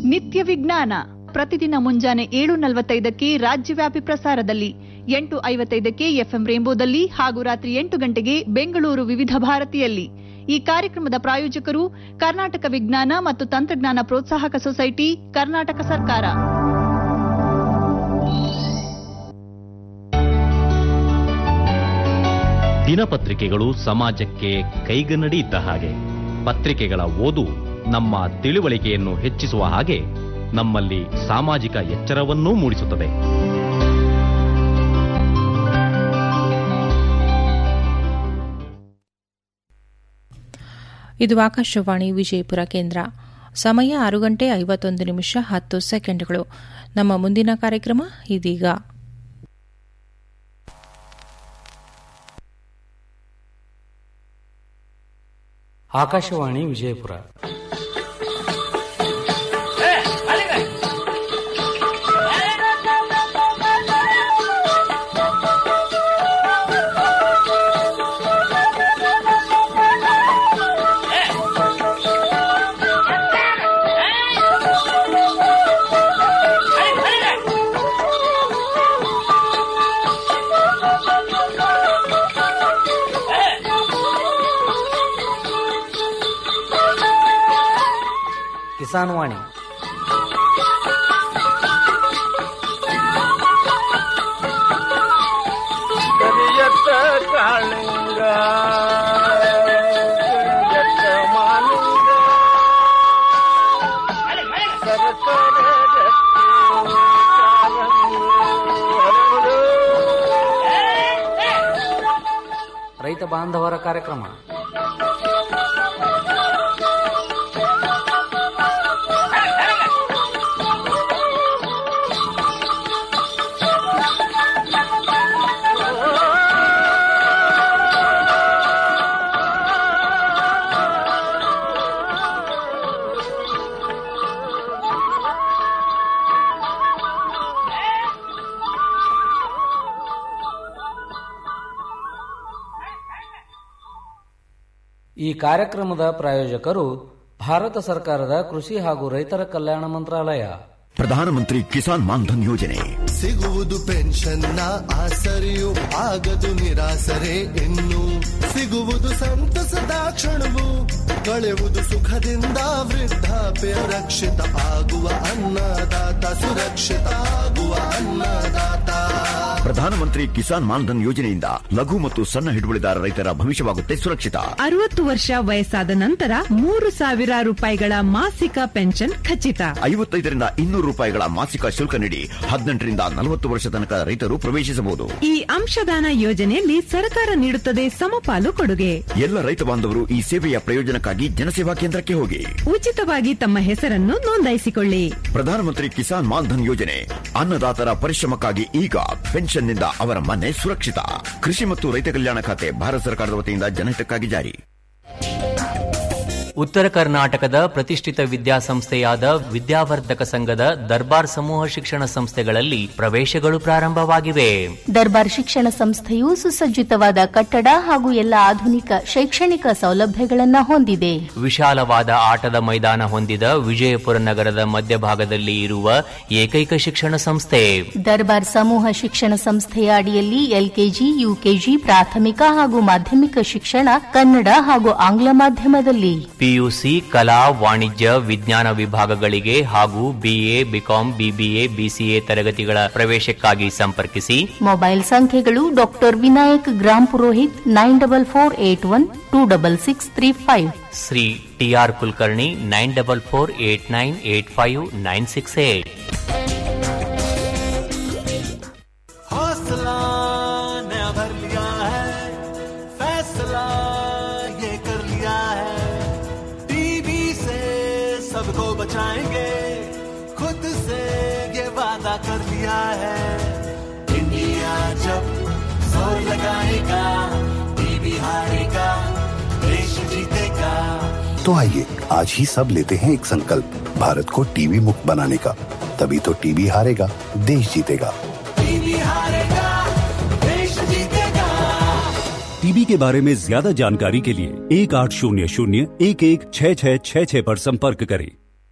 ನಿತ್ಯ ವಿಜ್ಞಾನ ಪ್ರತಿದಿನ ಮುಂಜಾನೆ ಏಳು ನಲವತ್ತೈದಕ್ಕೆ ರಾಜ್ಯವ್ಯಾಪಿ ಪ್ರಸಾರದಲ್ಲಿ ಎಂಟು ಐವತ್ತೈದಕ್ಕೆ ಎಫ್ಎಂ ರೇಂಬೋದಲ್ಲಿ ಹಾಗೂ ರಾತ್ರಿ ಎಂಟು ಗಂಟೆಗೆ ಬೆಂಗಳೂರು ವಿವಿಧ ಭಾರತಿಯಲ್ಲಿ ಈ ಕಾರ್ಯಕ್ರಮದ ಪ್ರಾಯೋಜಕರು ಕರ್ನಾಟಕ ವಿಜ್ಞಾನ ಮತ್ತು ತಂತ್ರಜ್ಞಾನ ಪ್ರೋತ್ಸಾಹಕ ಸೊಸೈಟಿ ಕರ್ನಾಟಕ ಸರ್ಕಾರ ದಿನಪತ್ರಿಕೆಗಳು ಸಮಾಜಕ್ಕೆ ಕೈಗನ್ನಡಿ ಇದ್ದ ಹಾಗೆ ಪತ್ರಿಕೆಗಳ ಓದು ನಮ್ಮ ತಿಳುವಳಿಕೆಯನ್ನು ಹೆಚ್ಚಿಸುವ ಹಾಗೆ ನಮ್ಮಲ್ಲಿ ಸಾಮಾಜಿಕ ಎಚ್ಚರವನ್ನೂ ಮೂಡಿಸುತ್ತದೆ ಇದು ಆಕಾಶವಾಣಿ ವಿಜಯಪುರ ಕೇಂದ್ರ ಸಮಯ ಆರು ಗಂಟೆ ಐವತ್ತೊಂದು ನಿಮಿಷ ಹತ್ತು ಸೆಕೆಂಡ್ಗಳು ನಮ್ಮ ಮುಂದಿನ ಕಾರ್ಯಕ್ರಮ ಇದೀಗ ಆಕಾಶವಾಣಿ ವಿಜಯಪುರ ಕಿಸಾನ್ ವಾಣಿ ಕರಿಯತ್ತ ಕಾಳಿಂಗ ಕರಿಯತ್ತ ಮಾಲಿಂಗ ಸರಸರ ರಕ್ತಿ ಕಾರಂಗಿ ಹರಡು. ರೈತ ಬಾಂಧವರ ಕಾರ್ಯಕ್ರಮ ಈ ಕಾರ್ಯಕ್ರಮದ ಪ್ರಾಯೋಜಕರು ಭಾರತ ಸರ್ಕಾರದ ಕೃಷಿ ಹಾಗೂ ರೈತರ ಕಲ್ಯಾಣ ಮಂತ್ರಾಲಯ ಪ್ರಧಾನಮಂತ್ರಿ ಕಿಸಾನ್ ಮಾನ್ಧನ್ ಯೋಜನೆ ಸಿಗುವುದು ಪೆನ್ಷನ್ನ ಆಸರೆಯು ಆಗದು ನಿರಾಸರೆ ಇನ್ನು ಸಿಗುವುದು ಸಂತಸದ ಕ್ಷಣವು ಕಳೆಯುವುದು ಸುಖದಿಂದ ವೃದ್ಧಾಪ್ಯ ರಕ್ಷಿತ ಆಗುವ ಅನ್ನದಾತ ಸುರಕ್ಷಿತ ಆಗುವ ಅನ್ನದಾತ ಪ್ರಧಾನಮಂತ್ರಿ ಕಿಸಾನ್ ಮಾನ್ಧನ್ ಯೋಜನೆಯಿಂದ ಲಘು ಮತ್ತು ಸಣ್ಣ ಹಿಡುವಳಿದಾರ ರೈತರ ಭವಿಷ್ಯವಾಗುತ್ತೆ ಸುರಕ್ಷಿತ ಅರವತ್ತು ವರ್ಷ ವಯಸ್ಸಾದ ನಂತರ ಮೂರು ಸಾವಿರ ರೂಪಾಯಿಗಳ ಮಾಸಿಕ ಪೆನ್ಷನ್ ಖಚಿತ ಐವತ್ತೈದರಿಂದ ಇನ್ನೂರು ರೂಪಾಯಿಗಳ ಮಾಸಿಕ ಶುಲ್ಕ ನೀಡಿ ಹದಿನೆಂಟರಿಂದ ನಲವತ್ತು ವರ್ಷ ತನಕ ರೈತರು ಪ್ರವೇಶಿಸಬಹುದು ಈ ಅಂಶದಾನ ಯೋಜನೆಯಲ್ಲಿ ಸರ್ಕಾರ ನೀಡುತ್ತದೆ ಸಮಪಾಲು ಕೊಡುಗೆ ಎಲ್ಲ ರೈತ ಬಾಂಧವರು ಈ ಸೇವೆಯ ಪ್ರಯೋಜನಕ್ಕಾಗಿ ಜನಸೇವಾ ಕೇಂದ್ರಕ್ಕೆ ಹೋಗಿ ಉಚಿತವಾಗಿ ತಮ್ಮ ಹೆಸರನ್ನು ನೋಂದಾಯಿಸಿಕೊಳ್ಳಿ ಪ್ರಧಾನಮಂತ್ರಿ ಕಿಸಾನ್ ಮಾನ್ಧನ್ ಯೋಜನೆ ಅನ್ನದಾತರ ಪರಿಶ್ರಮಕ್ಕಾಗಿ ಈಗ ಪೆನ್ಷನ್ನಿಂದ ಅವರ ಮನೆ ಸುರಕ್ಷಿತ ಕೃಷಿ ಮತ್ತು ರೈತ ಕಲ್ಯಾಣ ಖಾತೆ ಭಾರತ ಸರ್ಕಾರದ ವತಿಯಿಂದ ಜನಹಿತಕ್ಕಾಗಿ ಜಾರಿ ಉತ್ತರ ಕರ್ನಾಟಕದ ಪ್ರತಿಷ್ಠಿತ ವಿದ್ಯಾಸಂಸ್ಥೆಯಾದ ವಿದ್ಯಾವರ್ಧಕ ಸಂಘದ ದರ್ಬಾರ್ ಸಮೂಹ ಶಿಕ್ಷಣ ಸಂಸ್ಥೆಗಳಲ್ಲಿ ಪ್ರವೇಶಗಳು ಪ್ರಾರಂಭವಾಗಿವೆ ದರ್ಬಾರ್ ಶಿಕ್ಷಣ ಸಂಸ್ಥೆಯು ಸುಸಜ್ಜಿತವಾದ ಕಟ್ಟಡ ಹಾಗೂ ಎಲ್ಲ ಆಧುನಿಕ ಶೈಕ್ಷಣಿಕ ಸೌಲಭ್ಯಗಳನ್ನು ಹೊಂದಿದೆ ವಿಶಾಲವಾದ ಆಟದ ಮೈದಾನ ಹೊಂದಿದ ವಿಜಯಪುರ ನಗರದ ಮಧ್ಯಭಾಗದಲ್ಲಿ ಇರುವ ಏಕೈಕ ಶಿಕ್ಷಣ ಸಂಸ್ಥೆ ದರ್ಬಾರ್ ಸಮೂಹ ಶಿಕ್ಷಣ ಸಂಸ್ಥೆಯ ಅಡಿಯಲ್ಲಿ ಎಲ್ಕೆಜಿ ಯುಕೆಜಿ ಪ್ರಾಥಮಿಕ ಹಾಗೂ ಮಾಧ್ಯಮಿಕ ಶಿಕ್ಷಣ ಕನ್ನಡ ಹಾಗೂ ಆಂಗ್ಲ ಮಾಧ್ಯಮದಲ್ಲಿ ಪಿಯುಸಿ ಕಲಾ ವಾಣಿಜ್ಯ ವಿಜ್ಞಾನ ವಿಭಾಗಗಳಿಗೆ ಹಾಗೂ ಬಿಎ ಬಿಕಾಂ ಬಿಬಿಎ ಬಿಸಿಎ ತರಗತಿಗಳ ಪ್ರವೇಶಕ್ಕಾಗಿ ಸಂಪರ್ಕಿಸಿ ಮೊಬೈಲ್ ಸಂಖ್ಯೆಗಳು doctor Vinayak Grampurohit nine double four eight one two double six three five Shri T R Kulkarni nine double four eight nine eight five nine six eight हौसला नया भर लिया है फैसला ये कर लिया है टीबी से सबको बचाएंगे खुद से ये वादा कर लिया है इंडिया जब जोर लगाएगा टीबी हारेगा देश जीतेगा तो आइए आज ही सब लेते हैं एक संकल्प भारत को टीबी मुक्त बनाने का तभी तो टीबी हारेगा देश जीतेगा टीबी हारेगा देश जीतेगा टीबी के बारे में ज्यादा जानकारी के लिए एक आठ शून्य शून्य एक एक छः छः छः छः पर संपर्क करें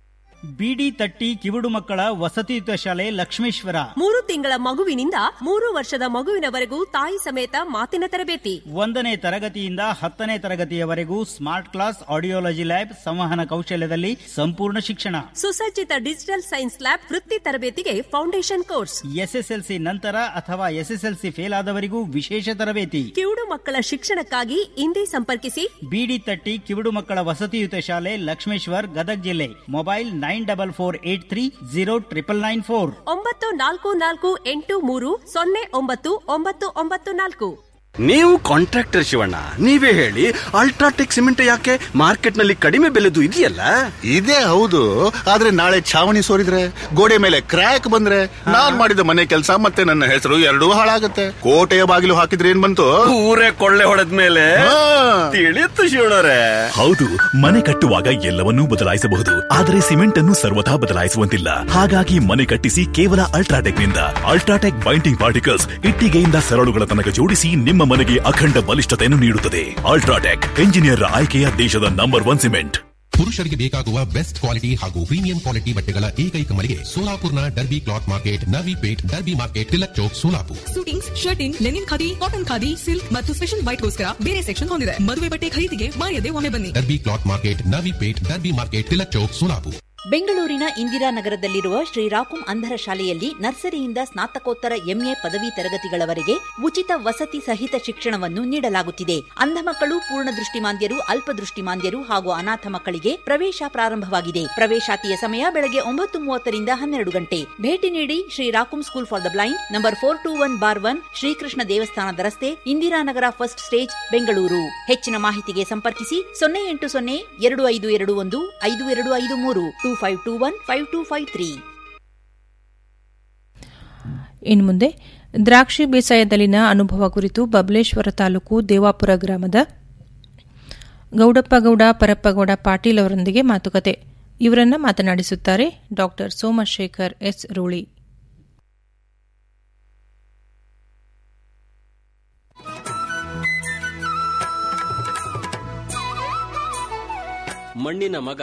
ಬಿಡಿ ತಟ್ಟಿ ಕಿವುಡು ಮಕ್ಕಳ ವಸತಿಯುತ ಶಾಲೆ ಲಕ್ಷ್ಮೇಶ್ವರ ಮೂರು ತಿಂಗಳ ಮಗುವಿನಿಂದ ಮೂರು ವರ್ಷದ ಮಗುವಿನವರೆಗೂ ತಾಯಿ ಸಮೇತ ಮಾತಿನ ತರಬೇತಿ ಒಂದನೇ ತರಗತಿಯಿಂದ ಹತ್ತನೇ ತರಗತಿಯವರೆಗೂ ಸ್ಮಾರ್ಟ್ ಕ್ಲಾಸ್ ಆಡಿಯೋಲಜಿ ಲ್ಯಾಬ್ ಸಂವಹನ ಕೌಶಲ್ಯದಲ್ಲಿ ಸಂಪೂರ್ಣ ಶಿಕ್ಷಣ ಸುಸಜ್ಜಿತ ಡಿಜಿಟಲ್ ಸೈನ್ಸ್ ಲ್ಯಾಬ್ ವೃತ್ತಿ ತರಬೇತಿಗೆ ಫೌಂಡೇಶನ್ ಕೋರ್ಸ್ ಎಸ್ಎಸ್ಎಲ್ಸಿ ನಂತರ ಅಥವಾ ಎಸ್ಎಸ್ಎಲ್ಸಿ ಫೇಲ್ ಆದವರಿಗೂ ವಿಶೇಷ ತರಬೇತಿ ಕಿವುಡು ಮಕ್ಕಳ ಶಿಕ್ಷಣಕ್ಕಾಗಿ ಇಂದೇ ಸಂಪರ್ಕಿಸಿ ಬಿಡಿ ತಟ್ಟಿ ಕಿವುಡು ಮಕ್ಕಳ ವಸತಿಯುತ ಶಾಲೆ ಲಕ್ಷ್ಮೇಶ್ವರ್ ಗದಗ್ ಜಿಲ್ಲೆ mobile nine double four eight three zero triple nine four ಒಂಬತ್ತು ನಾಲ್ಕು ನಾಲ್ಕು ಎಂಟು ಮೂರು ಸೊನ್ನೆ ಒಂಬತ್ತು ಒಂಬತ್ತು ಒಂಬತ್ತು ನಾಲ್ಕು ನೀವು ಕಾಂಟ್ರಾಕ್ಟರ್ ಶಿವಣ್ಣ ನೀವೇ ಹೇಳಿ ಅಲ್ಟ್ರಾಟೆಕ್ ಸಿಮೆಂಟ್ ಯಾಕೆ ಮಾರ್ಕೆಟ್ ನಲ್ಲಿ ಕಡಿಮೆ ಬೆಲೆದು ಇದೆಯಲ್ಲ ಇದೇ ಹೌದು ಆದ್ರೆ ನಾಳೆ ಛಾವಣಿ ಸೋರಿದ್ರೆ ಗೋಡೆ ಮೇಲೆ ಕ್ರ್ಯಾಕ್ ಬಂದ್ರೆ ನಾನ್ ಮಾಡಿದ ಮನೆ ಕೆಲಸ ಮತ್ತೆ ನನ್ನ ಹೆಸರು ಎರಡೂ ಹಾಳಾಗತ್ತೆ ಕೋಟೆಯ ಬಾಗಿಲು ಹಾಕಿದ್ರೆ ಏನ್ ಬಂತು ಊರೇ ಕೊಳ್ಳೆ ಹೊಡೆದ ಮೇಲೆ ತಿಳಿಯುತ್ತು ಶಿವಣ್ಣರೇ ಹೌದು ಮನೆ ಕಟ್ಟುವಾಗ ಎಲ್ಲವನ್ನೂ ಬದಲಾಯಿಸಬಹುದು ಆದರೆ ಸಿಮೆಂಟ್ ಅನ್ನು ಸರ್ವಥಾ ಬದಲಾಯಿಸುವಂತಿಲ್ಲ ಹಾಗಾಗಿ ಮನೆ ಕಟ್ಟಿಸಿ ಕೇವಲ ಅಲ್ಟ್ರಾಟೆಕ್ ನಿಂದ ಅಲ್ಟ್ರಾಟೆಕ್ ಬೈಂಡಿಂಗ್ ಪಾರ್ಟಿಕಲ್ಸ್ ಇಟ್ಟಿಗೆಯಿಂದ ಸರಳುಗಳ ತನಕ ಜೋಡಿಸಿ ನಿಮ್ಮ ಮನೆಗೆ ಅಖಂಡ ಬಲಿಷ್ಠತೆಯನ್ನು ನೀಡುತ್ತದೆ ಅಲ್ಟ್ರಾಟೆಕ್ ಎಂಜಿನಿಯರ್ ಆಯ್ಕೆಯ ದೇಶದ ನಂಬರ್ ಒನ್ ಸಿಮೆಂಟ್ ಪುರುಷರಿಗೆ ಬೇಕಾಗುವ ಬೆಸ್ಟ್ ಕ್ವಾಲಿಟಿ ಹಾಗೂ ಪ್ರೀಮಿಯಂ ಕ್ವಾಲಿಟಿ ಬಟ್ಟೆಗಳ ಏಕೈಕ ಮಳಿಗೆ ಸೋಲಾಪುರ್ನ Derby Cloth Market Navi Peth Derby Market Tilak Chowk Solapur suitings shirting linen khadi cotton khadi silk ಮತ್ತು ಸ್ಪೆಷಲ್ ವೈಟ್ಗೋಸ್ಕರ ಬೇರೆ ಸೆಕ್ಷನ್ ಹೊಂದಿದೆ ಮದುವೆ ಬಟ್ಟೆ ಖರೀದಿಗೆ ಮಾಯದೆ ಒಮ್ಮೆ ಬನ್ನಿ Derby Cloth Market Navi Peth Derby Market Tilak Chowk Solapur ಬೆಂಗಳೂರಿನ ಇಂದಿರಾನಗರದಲ್ಲಿರುವ ಶ್ರೀ ರಾಕುಂ ಅಂಧರ ಶಾಲೆಯಲ್ಲಿ ನರ್ಸರಿಯಿಂದ ಸ್ನಾತಕೋತ್ತರ ಎಂಎ ಪದವಿ ತರಗತಿಗಳವರೆಗೆ ಉಚಿತ ವಸತಿ ಸಹಿತ ಶಿಕ್ಷಣವನ್ನು ನೀಡಲಾಗುತ್ತಿದೆ ಅಂಧ ಮಕ್ಕಳು ಪೂರ್ಣ ದೃಷ್ಟಿಮಾಂದ್ಯರು ಅಲ್ಪದೃಷ್ಟಿಮಾಂದ್ಯರು ಹಾಗೂ ಅನಾಥ ಮಕ್ಕಳಿಗೆ ಪ್ರವೇಶ ಪ್ರಾರಂಭವಾಗಿದೆ ಪ್ರವೇಶಾತಿಯ ಸಮಯ ಬೆಳಗ್ಗೆ ಒಂಬತ್ತು ಮೂವತ್ತರಿಂದ ಹನ್ನೆರಡು ಗಂಟೆ ಭೇಟಿ ನೀಡಿ ಶ್ರೀ ರಾಕುಂ school for the blind number four two one bar one ಶ್ರೀಕೃಷ್ಣ ದೇವಸ್ಥಾನದ ರಸ್ತೆ ಇಂದಿರಾನಗರ ಫಸ್ಟ್ ಸ್ಟೇಜ್ ಬೆಂಗಳೂರು ಹೆಚ್ಚಿನ ಮಾಹಿತಿಗೆ ಸಂಪರ್ಕಿಸಿ ಸೊನ್ನೆ ಎಂಟು ಸೊನ್ನೆ ಎರಡು ಐದು ಎರಡು ಒಂದು ಐದು ಎರಡು ಐದು ಮೂರು two five two one five two five three ಇನ್ನು ಮುಂದೆ ದ್ರಾಕ್ಷಿ ಬೇಸಾಯದಲ್ಲಿನ ಅನುಭವ ಕುರಿತು ಬಬಲೇಶ್ವರ ತಾಲೂಕು ದೇವಾಪುರ ಗ್ರಾಮದ ಗೌಡಪ್ಪಗೌಡ ಪರಪ್ಪಗೌಡ ಪಾಟೀಲ್ ಅವರೊಂದಿಗೆ ಮಾತುಕತೆ ಇವರನ್ನ ಮಾತನಾಡಿಸುತ್ತಾರೆ ಡಾ ಸೋಮಶೇಖರ್ ಎಸ್ ರೂಳಿ ಮಣ್ಣಿನ ಮಗ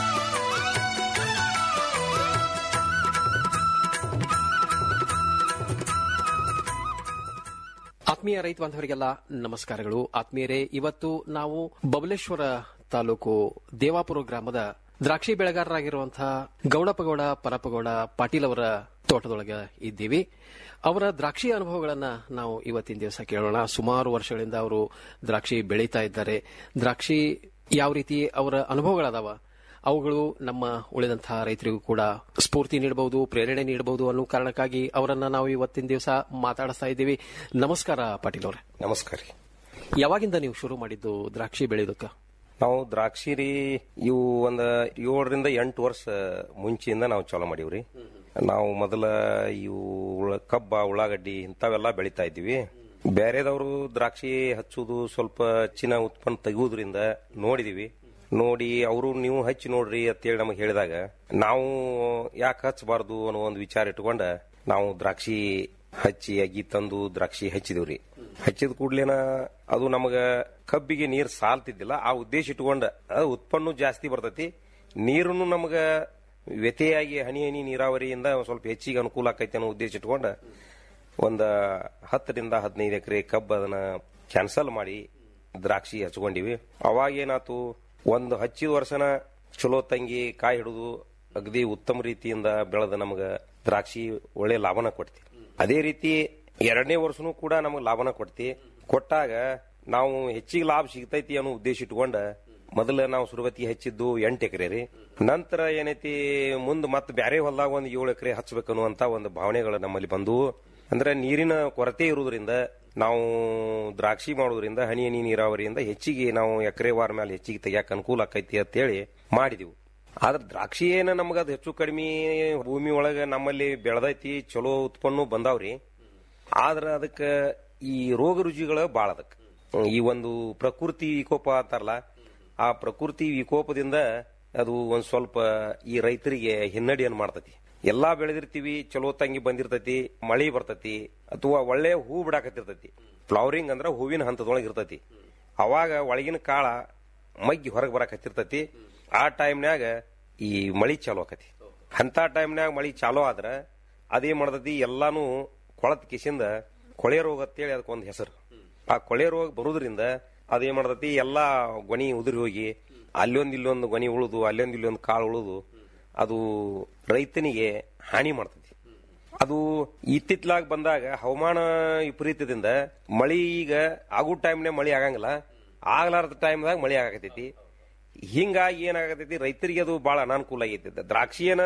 ಆತ್ಮೀಯ ರೈತ ಬಾಂಧವರಿಗೆಲ್ಲ ನಮಸ್ಕಾರಗಳು ಆತ್ಮೀಯರೇ ಇವತ್ತು ನಾವು ಬಬಲೇಶ್ವರ ತಾಲೂಕು ದೇವಾಪುರ ಗ್ರಾಮದ ದ್ರಾಕ್ಷಿ ಬೆಳೆಗಾರರಾಗಿರುವಂತಹ ಗೌಡಪಗೌಡ ಪರಪಗೌಡ ಪಾಟೀಲ್ ಅವರ ತೋಟದೊಳಗೆ ಇದ್ದೀವಿ ಅವರ ದ್ರಾಕ್ಷಿ ಅನುಭವಗಳನ್ನ ನಾವು ಇವತ್ತಿನ ದಿವಸ ಕೇಳೋಣ ಸುಮಾರು ವರ್ಷಗಳಿಂದ ಅವರು ದ್ರಾಕ್ಷಿ ಬೆಳೀತಾ ಇದ್ದಾರೆ ದ್ರಾಕ್ಷಿ ಯಾವ ರೀತಿ ಅವರ ಅನುಭವಗಳದಾವ ಅವುಗಳು ನಮ್ಮ ಉಳಿದಂತಹ ರೈತರಿಗೂ ಕೂಡ ಸ್ಫೂರ್ತಿ ನೀಡಬಹುದು ಪ್ರೇರಣೆ ನೀಡಬಹುದು ಅನ್ನೋ ಕಾರಣಕ್ಕಾಗಿ ಅವರನ್ನ ನಾವು ಇವತ್ತಿನ ದಿವಸ ಮಾತಾಡಿಸ್ತಾ ಇದ್ದೀವಿ ನಮಸ್ಕಾರ ಪಾಟೀಲ್ ಅವರೇ ನಮಸ್ಕಾರ ರೀ ಯಾವಾಗಿಂದ ನೀವು ಶುರು ಮಾಡಿದ್ದು ದ್ರಾಕ್ಷಿ ಬೆಳೆಯೋದಕ್ಕ ನಾವು ದ್ರಾಕ್ಷಿ ರೀ ಇವು ಒಂದ್ ಏಳರಿಂದ ಎಂಟು ವರ್ಷ ಮುಂಚೆಯಿಂದ ನಾವು ಚಾಲೂ ಮಾಡೀವ್ರಿ ನಾವು ಮೊದಲ ಇವು ಉಳ- ಕಬ್ಬ ಉಳ್ಳಾಗಡ್ಡಿ ಇಂಥವೆಲ್ಲ ಬೆಳಿತಾ ಇದ್ವಿ ಬೇರೆದವರು ದ್ರಾಕ್ಷಿ ಹಚ್ಚುದು ಸ್ವಲ್ಪ ಹೆಚ್ಚಿನ ಉತ್ಪನ್ನ ತೆಗುವುದರಿಂದ ನೋಡಿದೀವಿ ನೋಡಿ ಅವರು ನೀವು ಹಚ್ಚಿ ನೋಡ್ರಿ ಅಂತೇಳಿ ನಮಗೆ ಹೇಳಿದಾಗ ನಾವು ಯಾಕೆ ಹಚ್ಚಬಾರ್ದು ಅನ್ನೋ ಒಂದು ವಿಚಾರ ಇಟ್ಕೊಂಡ ನಾವು ದ್ರಾಕ್ಷಿ ಹಚ್ಚಿ ಅಗಿ ತಂದು ದ್ರಾಕ್ಷಿ ಹಚ್ಚಿದಿವ್ರಿ ಹಚ್ಚಿದ ಕೂಡ್ಲೇನ ಅದು ನಮಗ ಕಬ್ಬಿಗೆ ನೀರ್ ಸಾಲ್ತಿದ್ದಿಲ್ಲ ಆ ಉದ್ದೇಶ ಇಟ್ಕೊಂಡ ಅದು ಉತ್ಪನ್ನ ಜಾಸ್ತಿ ಬರ್ತೈತಿ ನೀರನ್ನು ನಮಗ ವ್ಯತೆಯಾಗಿ ಹನಿ ಹನಿ ನೀರಾವರಿಯಿಂದ ಒಂದ್ ಸ್ವಲ್ಪ ಹೆಚ್ಚಿಗೆ ಅನುಕೂಲ ಆಕೈತಿ ಅನ್ನೋ ಉದ್ದೇಶ ಇಟ್ಕೊಂಡ ಒಂದ ಹತ್ತರಿಂದ ಹದಿನೈದು ಎಕರೆ ಕಬ್ಬು ಅದನ್ನ ಕ್ಯಾನ್ಸಲ್ ಮಾಡಿ ದ್ರಾಕ್ಷಿ ಹಚ್ಕೊಂಡಿವಿ ಅವಾಗ ಏನಾತು ಒಂದು ಹಚ್ಚಿದ ವರ್ಷನ ಚಲೋ ತಂಗಿ ಕಾಯಿ ಹಿಡಿದು ಅಗದಿ ಉತ್ತಮ ರೀತಿಯಿಂದ ಬೆಳೆದ ನಮಗ ದ್ರಾಕ್ಷಿ ಒಳ್ಳೆ ಲಾಭನ ಕೊಡ್ತಿ ಅದೇ ರೀತಿ ಎರಡನೇ ವರ್ಷನೂ ಕೂಡ ನಮಗ್ ಲಾಭನ ಕೊಡ್ತಿ ಕೊಟ್ಟಾಗ ನಾವು ಹೆಚ್ಚಿಗೆ ಲಾಭ ಸಿಗ್ತೈತಿ ಅನ್ನೋ ಉದ್ದೇಶ ಇಟ್ಕೊಂಡ ಮೊದಲ ನಾವು ಸುರುವತಿ ಹಚ್ಚಿದ್ದು ಎಂಟು ಎಕರೆ ರೀ ನಂತರ ಏನೈತಿ ಮುಂದ್ ಮತ್ತೆ ಬ್ಯಾರೆ ಹೊಲದಾಗ ಒಂದು ಏಳು ಎಕರೆ ಹಚ್ಬೇಕನ್ನುವಂತ ಒಂದು ಭಾವನೆಗಳು ನಮ್ಮಲ್ಲಿ ಬಂದು ಅಂದ್ರೆ ನೀರಿನ ಕೊರತೆ ಇರುವುದರಿಂದ ನಾವು ದ್ರಾಕ್ಷಿ ಮಾಡೋದ್ರಿಂದ ಹನಿ ಹನಿ ನೀರಾವರಿಯಿಂದ ಹೆಚ್ಚಿಗೆ ನಾವು ಎಕರೆ ವಾರ ಮೇಲೆ ಹೆಚ್ಚಿಗೆ ತೆಗಿಯಕ್ ಅನುಕೂಲ ಆಕೈತಿ ಅಂತೇಳಿ ಮಾಡಿದೆವು ಆದ್ರೆ ದ್ರಾಕ್ಷಿ ಏನ ನಮಗ ಅದು ಹೆಚ್ಚು ಕಡಿಮೆ ಭೂಮಿ ಒಳಗ ನಮ್ಮಲ್ಲಿ ಬೆಳೆದೈತಿ ಚಲೋ ಉತ್ಪನ್ನ ಬಂದಾವ್ರಿ ಆದ್ರ ಅದಕ್ಕ ಈ ರೋಗ ರುಜಿಗಳ ಬಾಳ ಅದಕ್ಕ ಈ ಒಂದು ಪ್ರಕೃತಿ ವಿಕೋಪ ಅಂತಾರಲ್ಲ ಆ ಪ್ರಕೃತಿ ವಿಕೋಪದಿಂದ ಅದು ಒಂದ್ ಸ್ವಲ್ಪ ಈ ರೈತರಿಗೆ ಹಿನ್ನಡಿಯನ್ನು ಮಾಡ್ತತಿ ಎಲ್ಲಾ ಬೆಳೆದಿರ್ತೀವಿ ಚಲೋ ತಂಗಿ ಬಂದಿರ್ತೈತಿ ಮಳಿ ಬರ್ತೈತಿ ಅಥವಾ ಒಳ್ಳೆ ಹೂ ಬಿಡಾಕತ್ತಿರ್ತೈತಿ ಫ್ಲವರಿಂಗ್ ಅಂದ್ರ ಹೂವಿನ ಹಂತದೊಳಗೆ ಇರ್ತೈತಿ ಅವಾಗ ಒಳಗಿನ ಕಾಳ ಮಗ್ಗಿ ಹೊರಗೆ ಬರಾಕತ್ತಿರ್ತೈತಿ ಆ ಟೈಮ್ನ್ಯಾಗ ಈ ಮಳಿ ಚಾಲು ಆಕತಿ ಅಂತ ಟೈಮ್ನಾಗ ಮಳಿ ಚಾಲೋ ಆದ್ರ ಅದೇನ್ ಮಾಡ್ತತಿ ಎಲ್ಲಾನು ಕೊಳತ್ ಕಿಸಿಂದ ಕೊಳೆ ರೋಗ ಅಂತೇಳಿ ಅದಕ್ಕೊಂದು ಹೆಸರು ಆ ಕೊಳೆ ರೋಗ ಬರುವುದರಿಂದ ಅದೇನ್ ಮಾಡ್ತತಿ ಎಲ್ಲಾ ಗೊನಿ ಉದುರಿ ಹೋಗಿ ಅಲ್ಲೊಂದ್ ಇಲ್ಲೊಂದು ಗೊನಿ ಉಳುದು ಅಲ್ಲೊಂದ್ ಇಲ್ಲೊಂದು ಕಾಳು ಉಳುದು ಅದು ರೈತನಿಗೆ ಹಾನಿ ಮಾಡ್ತತಿ ಅದು ಇತ್ತಿತ್ಲಾಗ ಬಂದಾಗ ಹವಾಮಾನ ವಿಪರೀತದಿಂದ ಮಳಿ ಈಗ ಆಗೋ ಟೈಮ್ನೇ ಮಳಿ ಆಗಂಗಿಲ್ಲ ಆಗ್ಲಾರ್ದ ಟೈಮ್ದಾಗ ಮಳಿ ಆಗತೈತಿ ಹಿಂಗಾಗಿ ಏನಾಗತೈತಿ ರೈತರಿಗೆ ಅದು ಬಹಳ ಅನಾನುಕೂಲ ಆಗೈತಿ ದ್ರಾಕ್ಷಿ ಏನ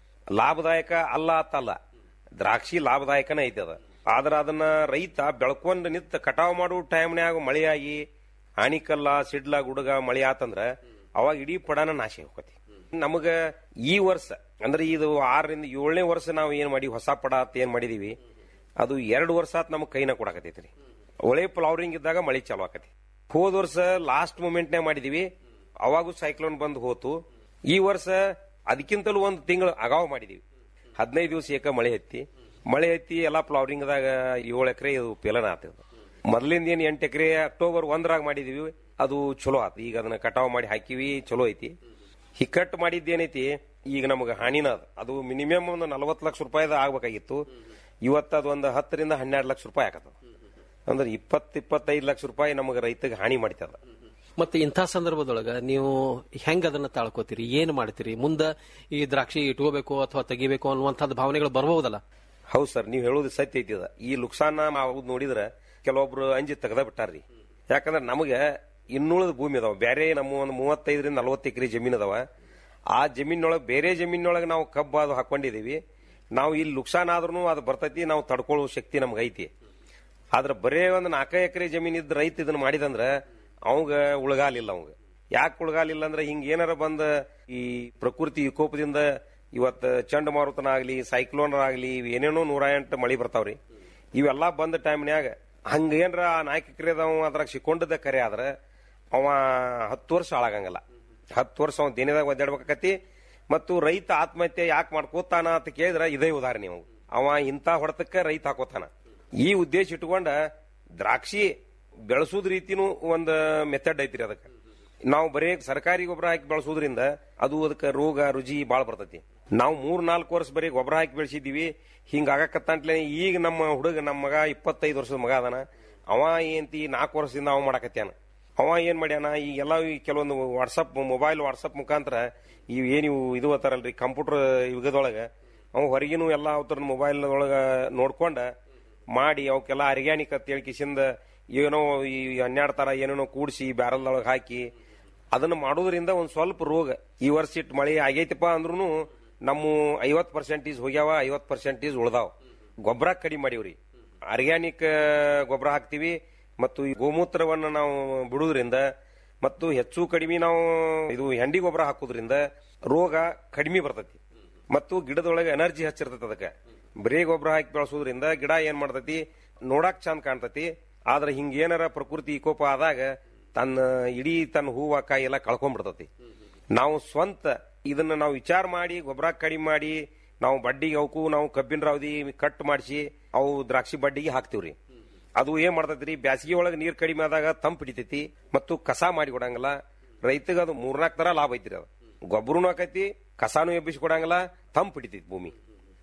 ಲಾಭದಾಯಕ ಅಲ್ಲ ಅಂತಲ್ಲ ದ್ರಾಕ್ಷಿ ಲಾಭದಾಯಕನೇ ಐತಿ ಅದ ಆದ್ರ ಅದನ್ನ ರೈತ ಬೆಳ್ಕೊಂಡ್ ನಿಂತ ಕಟಾವ್ ಮಾಡೋ ಟೈಮ್ನ್ಯಾಗ ಮಳೆಯಾಗಿ ಆಣಿಕಲ್ಲ ಸಿಡ್ಲ ಗುಡುಗ ಮಳಿ ಆತಂದ್ರ ಅವಾಗ ಇಡೀ ಪಡಾನ ನಾಶ ಹೋಗತಿ ನಮಗ ಈ ವರ್ಷ ಅಂದ್ರೆ ಇದು ಆರರಿಂದ ಏಳನೇ ವರ್ಷ ನಾವು ಏನ್ ಮಾಡಿ ಹೊಸ ಪಡ ಅಂತ ಏನ್ ಮಾಡಿದೀವಿ ಅದು ಎರಡು ವರ್ಷ ಆತ್ ನಮಗ್ ಕೈನ ಕೊಡಕತೈತ್ರಿ ಒಳ್ಳೆ ಫ್ಲವರಿಂಗ್ ಇದ್ದಾಗ ಮಳಿ ಚಾಲು ಆಕತಿ ಹೋದ ವರ್ಷ ಲಾಸ್ಟ್ ಮೂಮೆಂಟ್ನಾಗ ಮಾಡಿದೀವಿ ಅವಾಗೂ ಸೈಕ್ಲೋನ್ ಬಂದು ಹೋತು ಈ ವರ್ಷ ಅದಕ್ಕಿಂತಲೂ ಒಂದು ತಿಂಗಳು ಅಗಾವ್ ಮಾಡಿದೀವಿ ಹದಿನೈದು ದಿವಸ ಏಕ ಮಳೆ ಹತ್ತಿ ಮಳೆ ಹತ್ತಿ ಎಲ್ಲಾ ಫ್ಲವರಿಂಗ್ದಾಗ ಏಳು ಎಕರೆ ಇದು ಪೇಲನ ಆತದ ಮೊದಲಿಂದ ಏನ್ ಎಂಟು ಎಕರೆ ಅಕ್ಟೋಬರ್ ಒಂದರಾಗ ಮಾಡಿದೀವಿ ಅದು ಚಲೋ ಆತು ಈಗ ಅದನ್ನ ಕಟಾವ್ ಮಾಡಿ ಹಾಕಿವಿ ಚಲೋ ಐತಿ ಹಿಕ್ಕಟ್ಟು ಮಾಡಿದ್ದೇನೈತಿ ಈಗ ನಮಗೆ ಹಾನಿನ ಅದ ಅದು ಮಿನಿಮಮ್ ಒಂದು ನಲವತ್ತು ಲಕ್ಷ ರೂಪಾಯಿದ ಆಗ್ಬೇಕಾಗಿತ್ತು ಇವತ್ತು ಅದು ಒಂದು ಹತ್ತರಿಂದ ಹನ್ನೆರಡು ಲಕ್ಷ ರೂಪಾಯಿ ಆಗತ್ತದ ಅಂದ್ರೆ ಇಪ್ಪತ್ತು ಇಪ್ಪತ್ತೈದು ಲಕ್ಷ ರೂಪಾಯಿ ನಮಗೆ ರೈತಗೆ ಹಾನಿ ಮಾಡಿತದ ಮತ್ತೆ ಇಂಥ ಸಂದರ್ಭದೊಳಗ ನೀವು ಹೆಂಗ್ ಅದನ್ನ ತಾಳ್ಕೋತೀರಿ ಏನ್ ಮಾಡ್ತೀರಿ ಮುಂದ ಈ ದ್ರಾಕ್ಷಿ ಇಟ್ಕೋಬೇಕು ಅಥವಾ ತೆಗಿಬೇಕು ಅನ್ನುವಂಥದ್ದು ಭಾವನೆಗಳು ಬರಬಹುದಲ್ಲ ಹೌದು ಸರ್ ನೀವು ಹೇಳೋದು ಸತ್ಯ ಐತಿ ಅದ ಈ ಲುಕ್ಸಾನ ನಾವು ನೋಡಿದ್ರೆ ಕೆಲವೊಬ್ರು ಅಂಜಿ ತೆಗ್ದ ಬಿಟ್ಟಾರ್ರಿ ಯಾಕಂದ್ರೆ ನಮಗೆ ಇನ್ನುಳಿದ ಭೂಮಿ ಅದಾವ ಬೇರೆ ನಮ್ಮ ಒಂದು ಮೂವತ್ತೈದರಿಂದ ನಲವತ್ತು ಎಕರೆ ಜಮೀನ್ ಅದಾವ ಆ ಜಮೀನೊಳಗೆ ಬೇರೆ ಜಮೀನೊಳಗೆ ನಾವು ಕಬ್ಬು ಅದು ಹಾಕೊಂಡಿದೀವಿ ನಾವು ಇಲ್ಲಿ ಲುಕ್ಸಾನ್ ಆದ್ರೂ ಅದು ಬರ್ತೈತಿ ನಾವು ತಡ್ಕೊಳ್ಳೋ ಶಕ್ತಿ ನಮ್ಗೆ ಐತಿ ಆದ್ರೆ ಬರೇ ಒಂದು ನಾಲ್ಕು ಎಕರೆ ಜಮೀನ್ ಇದ್ದ ರೈತ ಇದನ್ನ ಮಾಡಿದಂದ್ರ ಅವಂಗ ಉಳಗಾಲಿಲ್ಲ ಅವಂಗ ಯಾಕೆ ಉಳಗಾಲಿಲ್ಲ ಅಂದ್ರೆ ಹಿಂಗ ಏನಾರ ಬಂದ ಈ ಪ್ರಕೃತಿ ವಿಕೋಪದಿಂದ ಇವತ್ತು ಚಂಡಮಾರುತನ ಆಗ್ಲಿ ಸೈಕ್ಲೋನ್ ಆಗ್ಲಿ ಇವ್ ಏನೇನೋ ನೂರ ಎಂಟು ಮಳಿ ಬರ್ತಾವ್ರಿ ಇವೆಲ್ಲ ಬಂದ ಟೈಮ್ನ್ಯಾಗ ಹಂಗ ಏನ್ರ ಆ ನಾಲ್ಕು ಎಕರೆದವ ಅದ್ರಾಗ ಸಿಕ್ಕೊಂಡಿದ್ದ ಕರೆ ಆದ್ರ ಅವ ಹತ್ತು ವರ್ಷ ಹಾಳಾಗಂಗಿಲ್ಲ ಹತ್ತು ವರ್ಷ ಅವ ದಿನದಾಗ ಒದ್ದಾಡ್ಬೇಕಾಕತಿ ಮತ್ತು ರೈತ ಆತ್ಮಹತ್ಯೆ ಯಾಕೆ ಮಾಡ್ಕೋತಾನ ಅಂತ ಕೇಳಿದ್ರ ಇದೇ ಉದಾಹರಣೆ ಅವ ಅವ ಇಂಥ ಹೊಡೆತಕ್ಕ ರೈತ ಹಾಕೋತಾನ ಈ ಉದ್ದೇಶ ಇಟ್ಕೊಂಡ ದ್ರಾಕ್ಷಿ ಬೆಳೆಸೋದ್ ರೀತಿನೂ ಒಂದು ಮೆಥಡ್ ಐತ್ರಿ ಅದಕ್ಕೆ ನಾವು ಬರೇ ಸರ್ಕಾರಿ ಗೊಬ್ಬರ ಹಾಕಿ ಬೆಳೆಸೋದ್ರಿಂದ ಅದು ಅದಕ್ಕೆ ರೋಗ ರುಜಿ ಬಾಳ ಬರ್ತೈತಿ ನಾವು ಮೂರ್ ನಾಲ್ಕು ವರ್ಷ ಬರೀ ಗೊಬ್ಬರ ಹಾಕಿ ಬೆಳೆಸಿದೀವಿ ಹಿಂಗ ಆಗಕತ್ತಂಟ್ಲೆ ಈಗ ನಮ್ಮ ಹುಡುಗ ನಮ್ಮ ಮಗ ಇಪ್ಪತ್ತೈದು ವರ್ಷದ ಮಗ ಅದಾನ ಅವ ಏನಂತಿ ನಾಲ್ಕು ವರ್ಷದಿಂದ ಅವ ಮಾಡಕತ್ಯಾನ ಅವ ಏನ್ ಮಾಡ್ಯಾನ ಈಗೆಲ್ಲ ಈ ಕೆಲವೊಂದು ವಾಟ್ಸಪ್ ಮೊಬೈಲ್ ವಾಟ್ಸಪ್ ಮುಖಾಂತರ ಇವ್ ಏನ್ ಇವು ಇದು ಅತ್ತಾರಲ್ರಿ ಕಂಪ್ಯೂಟರ್ ಯುಗದೊಳಗ ಅವ ಹೊರಗಿನೂ ಎಲ್ಲ ಅವತರ ಮೊಬೈಲ್ ಒಳಗ ನೋಡ್ಕೊಂಡ ಮಾಡಿ ಅವಕ್ಕೆಲ್ಲ ಆರ್ಗ್ಯಾನಿಕ್ ಅಂತ ಹೇಳಿ ಕಿಸಿಂದ ಏನೋ ಈ ಹನ್ನೆರಡು ತರ ಏನೇನೋ ಕೂಡಿಸಿ ಬ್ಯಾರಲ್ ಒಳಗೆ ಹಾಕಿ ಅದನ್ನ ಮಾಡೋದ್ರಿಂದ ಒಂದ್ ಸ್ವಲ್ಪ ರೋಗ ಈ ವರ್ಷ ಇಟ್ಟು ಮಳೆ ಆಗೈತಿಪ್ಪ ಅಂದ್ರೂ ನಮ್ಮ ಐವತ್ ಪರ್ಸೆಂಟೇಜ್ ಹೋಗ್ಯಾವ ಐವತ್ ಪರ್ಸೆಂಟೇಜ್ ಉಳ್ದಾವ್ ಗೊಬ್ಬರ ಕಡಿಮೆ ಮಾಡೀವ್ರಿ ಆರ್ಗ್ಯಾನಿಕ್ ಗೊಬ್ಬರ ಹಾಕ್ತಿವಿ ಮತ್ತು ಈ ಗೋಮೂತ್ರವನ್ನು ನಾವು ಬಿಡುವುದರಿಂದ ಮತ್ತು ಹೆಚ್ಚು ಕಡಿಮೆ ನಾವು ಇದು ಹೆಂಡಿ ಗೊಬ್ಬರ ಹಾಕೋದ್ರಿಂದ ರೋಗ ಕಡಿಮೆ ಬರ್ತೈತಿ ಮತ್ತು ಗಿಡದೊಳಗೆ ಎನರ್ಜಿ ಹಚ್ಚಿರ್ತೈತಿ ಅದಕ್ಕೆ ಬರೇ ಗೊಬ್ಬರ ಹಾಕಿ ಬೆಳೆಸೋದ್ರಿಂದ ಗಿಡ ಏನ್ ಮಾಡ್ತೈತಿ ನೋಡಾಕ್ ಚಂದ ಕಾಣ್ತೈತಿ ಆದ್ರೆ ಹಿಂಗ ಏನಾರ ಪ್ರಕೃತಿ ವಿಕೋಪ ಆದಾಗ ತನ್ನ ಇಡೀ ತನ್ನ ಹೂವ ಕಾಯಿ ಎಲ್ಲ ಕಳ್ಕೊಂಡ್ಬಿಡ್ತೈತಿ ನಾವು ಸ್ವಂತ ಇದನ್ನ ನಾವು ವಿಚಾರ ಮಾಡಿ ಗೊಬ್ಬರ ಕಡಿಮೆ ಮಾಡಿ ನಾವು ಬಡ್ಡಿಗೆ ಅವಕ್ಕೂ ನಾವು ಕಬ್ಬಿನ ರಾವದಿ ಕಟ್ ಮಾಡಿಸಿ ಅವು ದ್ರಾಕ್ಷಿ ಬಡ್ಡಿಗೆ ಹಾಕ್ತಿವ್ರಿ ಅದು ಏನ್ ಮಾಡ್ತೈತ್ರಿ ಬ್ಯಾಸಿಗೆ ಒಳಗೆ ನೀರ್ ಕಡಿಮೆ ಆದಾಗ ತಂಪ್ ಹಿಡಿತೈತಿ ಮತ್ತು ಕಸ ಮಾಡಿ ಕೊಡಂಗಿಲ್ಲ ರೈತಗ ಅದು ಮೂರ್ನಾಲ್ಕು ತರ ಲಾಭ ಐತ್ರಿ ಅದು ಗೊಬ್ಬರನು ಆಕೈತಿ ಕಸಾನು ಎಬ್ಬಿಸಿ ಕೊಡಂಗಿಲ್ಲ ತಂಪ್ ಹಿಡಿತೈತಿ ಭೂಮಿ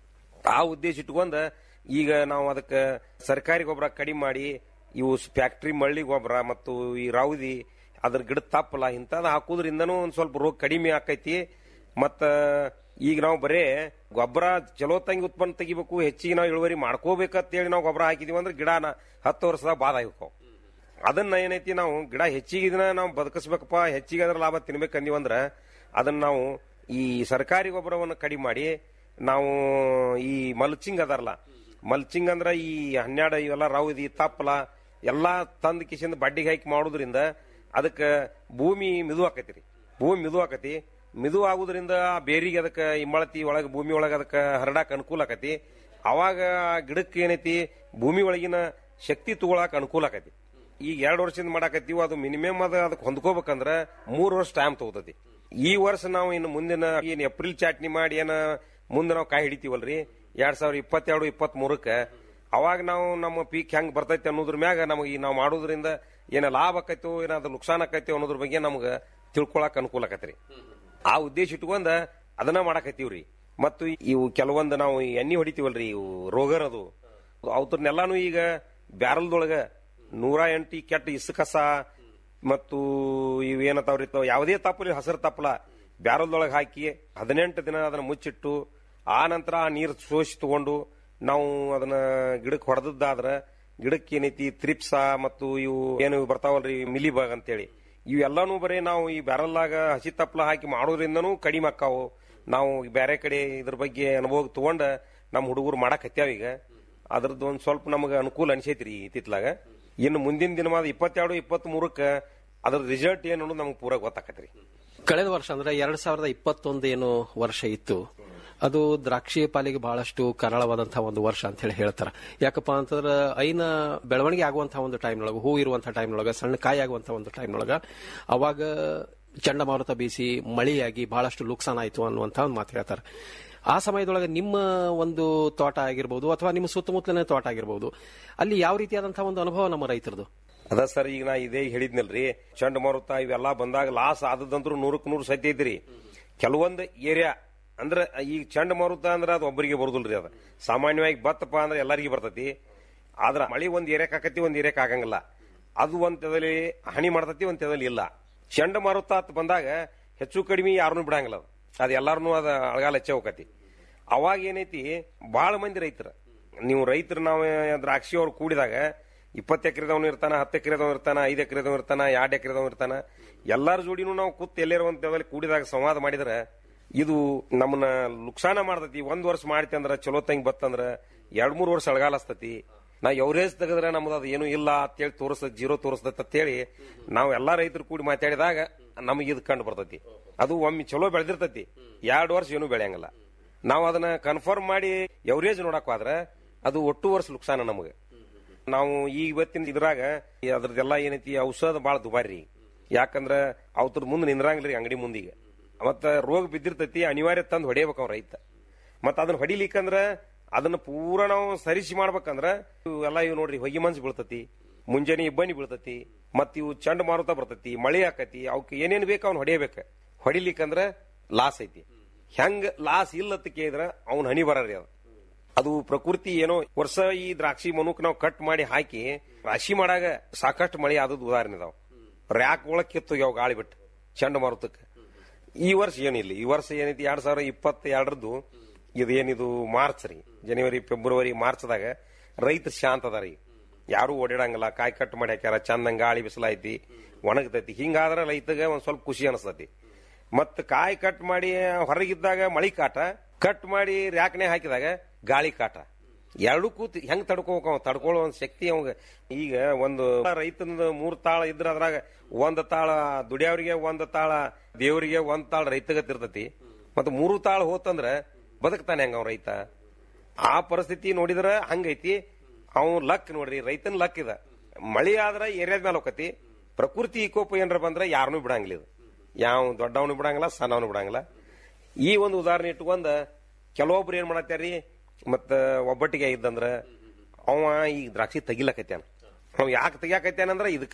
ಆ ಉದ್ದೇಶ ಇಟ್ಕೊಂಡ ಈಗ ನಾವು ಅದಕ್ಕೆ ಸರ್ಕಾರಿ ಗೊಬ್ಬರ ಕಡಿಮೆ ಮಾಡಿ ಇವು ಫ್ಯಾಕ್ಟ್ರಿ ಮಳ್ಳಿ ಗೊಬ್ಬರ ಮತ್ತು ಈ ರಾವುದಿ ಅದ್ರ ಗಿಡ ತಪ್ಪಲ ಇಂಥದ್ದು ಹಾಕೋದ್ರಿಂದನೂ ಒಂದ್ ಸ್ವಲ್ಪ ರೋಗ ಕಡಿಮೆ ಆಕೈತಿ ಮತ್ತ ಈಗ ನಾವು ಬರೇ ಗೊಬ್ಬರ ಚಲೋ ತಂಗಿ ಉತ್ಪನ್ನ ತೆಗಿಬೇಕು ಹೆಚ್ಚಿಗೆ ನಾವು ಇಳುವರಿ ಮಾಡ್ಕೋಬೇಕಂತೇಳಿ ನಾವು ಗೊಬ್ಬರ ಹಾಕಿದೀವಿ ಅಂದ್ರೆ ಗಿಡ ಹತ್ತು ವರ್ಷದಾಗ ಬಾದ ಹೋಗ್ತಾವ ಅದನ್ನ ಏನೈತಿ ನಾವು ಗಿಡ ಹೆಚ್ಚಿಗೆ ಇದನ್ನ ನಾವು ಬದುಕಿಸ್ಬೇಕಪ್ಪ ಹೆಚ್ಚಿಗೆ ಅದ್ರ ಲಾಭ ತಿನ್ಬೇಕಂದೀವಂದ್ರ ಅದನ್ನ ನಾವು ಈ ಸರ್ಕಾರಿ ಗೊಬ್ಬರವನ್ನು ಕಡಿಮೆ ಮಾಡಿ ನಾವು ಈ ಮಲ್ಚಿಂಗ್ ಅದಾರಲ್ಲ ಮಲ್ಚಿಂಗ್ ಅಂದ್ರ ಈ ಹನ್ನೆರಡು ಇವೆಲ್ಲ ರೌದಿ ತಪ್ಪಲ ಎಲ್ಲಾ ತಂದ್ ಕಿಸಿಂದ ಬಡ್ಡಿಗೆ ಹಾಕಿ ಮಾಡೋದ್ರಿಂದ ಅದಕ್ಕೆ ಭೂಮಿ ಮಿದು ಆಕೈತಿ ಭೂಮಿ ಮಿದು ಆಕತಿ ಮಿದು ಆಗುದ್ರಿಂದ ಆ ಬೇರಿಗೆ ಅದಕ್ಕೆ ಇಮ್ಮಳತಿ ಒಳಗೆ ಭೂಮಿ ಒಳಗೆ ಅದಕ್ಕೆ ಹರಡಾಕ ಅನುಕೂಲ ಆಕತಿ ಅವಾಗ ಆ ಗಿಡಕ್ಕೆ ಏನೈತಿ ಭೂಮಿ ಒಳಗಿನ ಶಕ್ತಿ ತಗೊಳಕ್ ಅನುಕೂಲ ಆಕತಿ ಈಗ ಎರಡು ವರ್ಷದಿಂದ ಮಾಡಾಕತ್ತೀವಿ ಅದು ಮಿನಿಮಮ್ ಅದ ಅದಕ್ಕೆ ಹೊಂದ್ಕೋಬೇಕಂದ್ರ ಮೂರು ವರ್ಷ ಟೈಮ್ ತಗೋತತಿ ಈ ವರ್ಷ ನಾವು ಇನ್ನು ಮುಂದಿನ ಏನ್ ಏಪ್ರಿಲ್ ಚಾಟ್ನಿ ಮಾಡಿ ಏನ ಮುಂದೆ ನಾವು ಕಾಯಿ ಹಿಡಿತೀವಲ್ರಿ ಎರಡ್ ಸಾವಿರ ಇಪ್ಪತ್ತೆರಡು ಇಪ್ಪತ್ತ್ ಮೂರಕ್ಕೆ ಅವಾಗ ನಾವು ನಮ್ಮ ಪೀಕ್ ಹೆಂಗ್ ಬರ್ತೈತಿ ಅನ್ನೋದ್ರ ಮ್ಯಾಗ ನಮಗೆ ನಾವು ಮಾಡೋದ್ರಿಂದ ಏನ ಲಾಭ ಆಕೈತೋ ಏನಾದ್ರು ನುಕ್ಸಾನ್ ಆಕೈತೋ ಅನ್ನೋದ್ರ ಬಗ್ಗೆ ನಮ್ಗೆ ತಿಳ್ಕೊಳಕ್ ಅನುಕೂಲ ಆಕತ್ರಿ ಆ ಉದ್ದೇಶ ಇಟ್ಕೊಂಡ ಅದನ್ನ ಮಾಡಾಕತ್ತೀವ್ರಿ ಮತ್ತು ಇವು ಕೆಲವೊಂದು ನಾವು ಎಣ್ಣೆ ಹೊಡಿತೀವಲ್ರಿ ಇವು ರೋಗರದು ಅವತ್ರನ್ನೆಲ್ಲಾನು ಈಗ ಬ್ಯಾರಲ್ದೊಳಗ ನೂರ ಎಂಟಿ ಕೆಟ್ಟ ಇಸುಕಸ ಮತ್ತು ಇವೇನತಾವ್ರಿ ಯಾವುದೇ ತಪ್ಪಲಿ ಹಸಿರು ತಪ್ಪಲ ಬ್ಯಾರಲ್ದೊಳಗೆ ಹಾಕಿ ಹದಿನೆಂಟು ದಿನ ಅದನ್ನ ಮುಚ್ಚಿಟ್ಟು ಆ ನಂತರ ಆ ನೀರು ಸೋಸಿ ತಗೊಂಡು ನಾವು ಅದನ್ನ ಗಿಡಕ್ಕೆ ಹೊಡೆದದ್ದಾದ್ರ ಗಿಡಕ್ಕೆ ಏನೈತಿ ತ್ರಿಪ್ಸ ಮತ್ತು ಇವು ಏನು ಬರ್ತಾವಲ್ರಿ ಮಿಲಿಬಾಗ್ ಅಂತೇಳಿ ಇವೆಲ್ಲಾನು ಬರೀ ನಾವು ಈ ಬ್ಯಾರಲ್ಲಾಗ ಹಸಿ ತಪ್ಪಲ ಹಾಕಿ ಮಾಡೋದ್ರಿಂದನೂ ಕಡಿಮೆ ಆಕ್ಕಾವು ನಾವು ಬೇರೆ ಕಡೆ ಇದ್ರ ಬಗ್ಗೆ ಅನುಭವ ತಗೊಂಡ ನಮ್ಮ ಹುಡುಗರು ಮಾಡಕ್ ಹತ್ಯಾವ ಈಗ ಅದ್ರದ್ದು ಒಂದ್ ಸ್ವಲ್ಪ ನಮಗೆ ಅನುಕೂಲ ಅನಿಸೈತ್ರಿ ಇತ್ತಿತ್ಲಾಗ ಇನ್ನು ಮುಂದಿನ ದಿನವಾದ ಇಪ್ಪತ್ತೆರಡು ಇಪ್ಪತ್ತ್ ಮೂರಕ್ಕ ಅದ್ರ ರಿಸಲ್ಟ್ ಏನು ಅನ್ನೋದು ನಮ್ಗೆ ಪೂರ ಗೊತ್ತಾಕತ್ರಿ ಕಳೆದ ವರ್ಷ ಅಂದ್ರೆ ಎರಡ್ ಸಾವಿರದ ಇಪ್ಪತ್ತೊಂದು ಏನು ವರ್ಷ ಇತ್ತು ಅದು ದ್ರಾಕ್ಷಿ ಪಾಲಿಗೆ ಬಹಳಷ್ಟು ಕರಾಳವಾದಂತಹ ಒಂದು ವರ್ಷ ಅಂತ ಹೇಳಿ ಹೇಳ್ತಾರ ಯಾಕಪ್ಪ ಅಂತಂದ್ರೆ ಐನ ಬೆಳವಣಿಗೆ ಆಗುವಂತಹ ಒಂದು ಟೈಮ್ನೊಳಗ ಹೂ ಇರುವಂತಹ ಟೈಮ್ನೊಳಗ ಸಣ್ಣ ಕಾಯಿ ಆಗುವಂತಹ ಒಂದು ಟೈಮ್ನೊಳಗ ಅವಾಗ ಚಂಡಮಾರುತ ಬೀಸಿ ಮಳೆಯಾಗಿ ಬಹಳಷ್ಟು ಲುಕ್ಸಾನ್ ಆಯ್ತು ಅನ್ನುವಂತ ಒಂದು ಮಾತು ಹೇಳ್ತಾರೆ ಆ ಸಮಯದೊಳಗೆ ನಿಮ್ಮ ಒಂದು ತೋಟ ಆಗಿರ್ಬೋದು ಅಥವಾ ನಿಮ್ಮ ಸುತ್ತಮುತ್ತಲಿನ ತೋಟ ಆಗಿರ್ಬೋದು ಅಲ್ಲಿ ಯಾವ ರೀತಿಯಾದಂತಹ ಒಂದು ಅನುಭವ ನಮ್ಮ ರೈತರದು ಅದ ಸರ್ ಈಗ ನಾ ಇದೇ ಹೇಳಿದ್ನಲ್ರಿ ಚಂಡಮಾರುತ ಇವೆಲ್ಲ ಬಂದಾಗ ಲಾಸ್ ಆದದಂತ್ರು ನೂರಕ್ ನೂರು ಸತ್ಯ ಐತ್ರಿ ಕೆಲವೊಂದು ಏರಿಯಾ ಅಂದ್ರೆ ಈಗ ಚಂಡಮಾರುತ ಅಂದ್ರೆ ಅದು ಒಬ್ಬರಿಗೆ ಬರುದಿಲ್ರಿ ಅದ ಸಾಮಾನ್ಯವಾಗಿ ಬತ್ತಪ್ಪ ಅಂದ್ರೆ ಎಲ್ಲರಿಗೂ ಬರ್ತೈತಿ ಆದ್ರ ಮಳಿ ಒಂದ್ ಏರಿಯಾಕ್ ಆಕತಿ ಒಂದ್ ಏರಿಯಾಕ್ ಆಗಂಗಿಲ್ಲ ಅದು ಒಂದ್ ತೆದಲ್ಲಿ ಹನಿ ಮಾಡ್ತತಿ ಒಂದ್ ತೆದಲ್ಲಿ ಇಲ್ಲ ಚಂಡಮಾರುತ ಅಂತ ಬಂದಾಗ ಹೆಚ್ಚು ಕಡಿಮೆ ಯಾರನ್ನೂ ಬಿಡಂಗಿಲ್ಲ ಅದು ಅದು ಎಲ್ಲಾರನು ಅದ ಅಳಗಾಲ ಹೆಚ್ಚೆ ಹೋಗತಿ ಅವಾಗ ಏನೈತಿ ಬಹಳ ಮಂದಿ ರೈತರ ನೀವು ರೈತರು ನಾವು ದ್ರಾಕ್ಷಿ ಅವ್ರು ಕೂಡಿದಾಗ ಇಪ್ಪತ್ತು ಎಕರೆದವನು ಇರ್ತಾನ ಹತ್ತು ಎಕರೆದವ್ ಇರ್ತಾನ ಐದು ಎಕರೆದವ್ ಇರ್ತಾನ ಎರಡು ಎಕರೆದವ್ ಇರ್ತಾನ ಎಲ್ಲಾರ ಜೋಡಿನೂ ನಾವು ಕೂತ್ ಎಲ್ಲಿರುವಂತದಲ್ಲಿ ಕೂಡಿದಾಗ ಸಂವಾದ ಮಾಡಿದ್ರೆ ಇದು ನಮ್ಮನ್ನ ನುಕ್ಸಾನ ಮಾಡ್ತತಿ ಒಂದ್ ವರ್ಷ ಮಾಡ್ತಿ ಅಂದ್ರ ಚಲೋ ತಂಗಿ ಬತ್ತಂದ್ರ ಎರಡ್ ಮೂರ್ ವರ್ಷ ಅಳಗಾಲಸ್ತತಿ ನಾ ಎವರೇಜ್ ತೆಗೆದ್ರೆ ನಮ್ದು ಅದು ಏನು ಇಲ್ಲ ಅಂತೇಳಿ ತೋರಿಸ್ತದ ಜೀರೋ ತೋರಿಸ್ತೈತೆ ಅಂತೇಳಿ ನಾವು ಎಲ್ಲಾ ರೈತರು ಕೂಡಿ ಮಾತಾಡಿದಾಗ ನಮಗೆ ಇದು ಕಂಡು ಬರ್ತೈತಿ ಅದು ಒಮ್ಮೆ ಚಲೋ ಬೆಳೆದಿರ್ತೈತಿ ಎರಡು ವರ್ಷ ಏನು ಬೆಳೆಯಂಗಿಲ್ಲ ನಾವು ಅದನ್ನ ಕನ್ಫರ್ಮ್ ಮಾಡಿ ಎವರೇಜ್ ನೋಡಕ್ ಹೋದ್ರ ಅದು ಒಟ್ಟು ವರ್ಷ ನುಕ್ಸಾನ ನಮಗೆ ನಾವು ಈ ಇವತ್ತಿನ ಇದ್ರಾಗ ಈ ಅದ್ರದ್ದೆಲ್ಲ ಏನೈತಿ ಔಷಧ ಬಾಳ ದುಬಾರಿ ಯಾಕಂದ್ರ ಅವತ್ರ ಮುಂದೆ ನಿಂದ್ರಂಗಿಲ್ರಿ ಅಂಗಡಿ ಮುಂದಿಗೆ ಮತ್ತ ರೋಗ ಬಿದ್ದಿರ್ತೈತಿ ಅನಿವಾರ್ಯ ತಂದು ಹೊಡಿಬೇಕು ಅವ್ ರೈತ ಮತ್ತ ಅದನ್ನ ಹೊಡಿಲಿಕ್ಕಂದ್ರ ಅದನ್ನ ಪೂರ ನಾವು ಸರಿಸಿ ಮಾಡ್ಬೇಕಂದ್ರ ಇವು ಎಲ್ಲ ಇವು ನೋಡ್ರಿ ಹೊಗೆ ಮನ್ಸು ಬೀಳ್ತತಿ ಮುಂಜಾನೆ ಇಬ್ಬನಿ ಬೀಳ್ತತಿ ಮತ್ ಇವು ಚಂಡ ಮಾರುತ ಬರ್ತತಿ ಮಳೆ ಆಕತಿ ಅವಕ್ಕೆ ಏನೇನ್ ಬೇಕು ಅವ್ನ ಹೊಡಿಬೇಕ ಹೊಡಿಲಿಕ್ಕಂದ್ರ ಲಾಸ್ ಐತಿ ಹೆಂಗ್ ಲಾಸ್ ಇಲ್ಲತ್ತ ಕೇಳಿದ್ರ ಅವ್ನ ಹನಿ ಬರರಿ ಅದು ಅದು ಪ್ರಕೃತಿ ಏನೋ ವರ್ಷ ಈ ದ್ರಾಕ್ಷಿ ಮನುಕ್ ನಾವು ಕಟ್ ಮಾಡಿ ಹಾಕಿ ರಾಶಿ ಮಾಡಾಗ ಸಾಕಷ್ಟು ಮಳೆ ಆದದ್ದು ಉದಾಹರಣೆ ಇದಾವ ರ್ಯಾಕ್ ಒಳಗ್ ಕಿತ್ತೋಗ್ಯಾವ ಗಾಳಿ ಬಿಟ್ಟು ಚಂಡಮಾರುತಕ್ಕೆ ಈ ವರ್ಷ ಏನಿಲ್ಲ ಈ ವರ್ಷ ಏನೈತಿ ಎರಡ್ ಸಾವಿರ ಇಪ್ಪತ್ತ ಎರಡರದ್ದು ಇದು ಏನಿದು ಮಾರ್ಚ್ ರೀ ಜನವರಿ ಫೆಬ್ರವರಿ ಮಾರ್ಚ್ದಾಗ ರೈತ ಶಾಂತ ಅದಾರ ಈಗ ಯಾರು ಓಡಾಡಂಗಿಲ್ಲ ಕಾಯಿ ಕಟ್ ಮಾಡಿ ಹಾಕ್ಯಾರ ಚಂದಂಗ್ ಗಾಳಿ ಬಿಸಿಲೈತಿ ಒಣಗತೈತಿ ಹಿಂಗಾದ್ರ ರೈತಗೆ ಒಂದ್ ಸ್ವಲ್ಪ ಖುಷಿ ಅನಿಸ್ತತಿ ಮತ್ ಕಾಯಿ ಕಟ್ ಮಾಡಿ ಹೊರಗಿದ್ದಾಗ ಮಳಿ ಕಾಟ ಕಟ್ ಮಾಡಿ ರ್ಯಾಕ್ನೆ ಹಾಕಿದಾಗ ಗಾಳಿ ಕಾಟ ಎರಡು ಕೂತ್ ಹೆಂಗ್ ತಡ್ಕೋಬೇಕು ಅವ ತಡ್ಕೊಳ್ಳೋ ಒಂದ್ ಶಕ್ತಿ ಅವಾಗ ಈಗ ಒಂದು ರೈತನ ಮೂರ್ ತಾಳ ಇದ್ರ ಅದ್ರಾಗ ಒಂದ್ ತಾಳ ದುಡಿಯವ್ರಿಗೆ ಒಂದ್ ತಾಳ ದೇವರಿಗೆ ಒಂದ್ ತಾಳ ರೈತಗತ್ತಿರ್ತತಿ ಮತ್ತ ಮೂರು ತಾಳ ಹೋತಂದ್ರ ಬದುಕ್ತಾನೆ ಹಂಗ ಅವ್ ರೈತ ಆ ಪರಿಸ್ಥಿತಿ ನೋಡಿದ್ರ ಹಂಗೈತಿ ಅವ್ ಲಕ್ ನೋಡ್ರಿ ರೈತನ ಲಕ್ ಇದ ಮಳಿ ಆದ್ರ ಏರಿಯಾದ ಮೇಲೆ ಹೋಗತಿ ಪ್ರಕೃತಿ ವಿಕೋಪ ಏನ್ರ ಬಂದ್ರ ಯಾರನ್ನೂ ಬಿಡಂಗಿಲ್ಲ ಇದು ಯಾವ ದೊಡ್ಡವನು ಬಿಡಂಗಿಲ್ಲ ಸಣ್ಣವನು ಬಿಡಂಗಿಲ್ಲ ಈ ಒಂದು ಉದಾಹರಣೆ ಇಟ್ಕೊಂಡ ಕೆಲವೊಬ್ರು ಏನ್ ಮಾಡತ್ತಾರ್ರಿ ಮತ್ತ ಒಬ್ಬಟ್ಟಿಗೆ ಇದ್ದಂದ್ರ ಅವ ಈ ದ್ರಾಕ್ಷಿ ತೆಗಿಲಕತ್ಯಾನ ಅವ್ ಯಾಕೆ ತೆಗಿಯಾಕತ್ಯಾನಂದ್ರ ಇದಕ್ಕ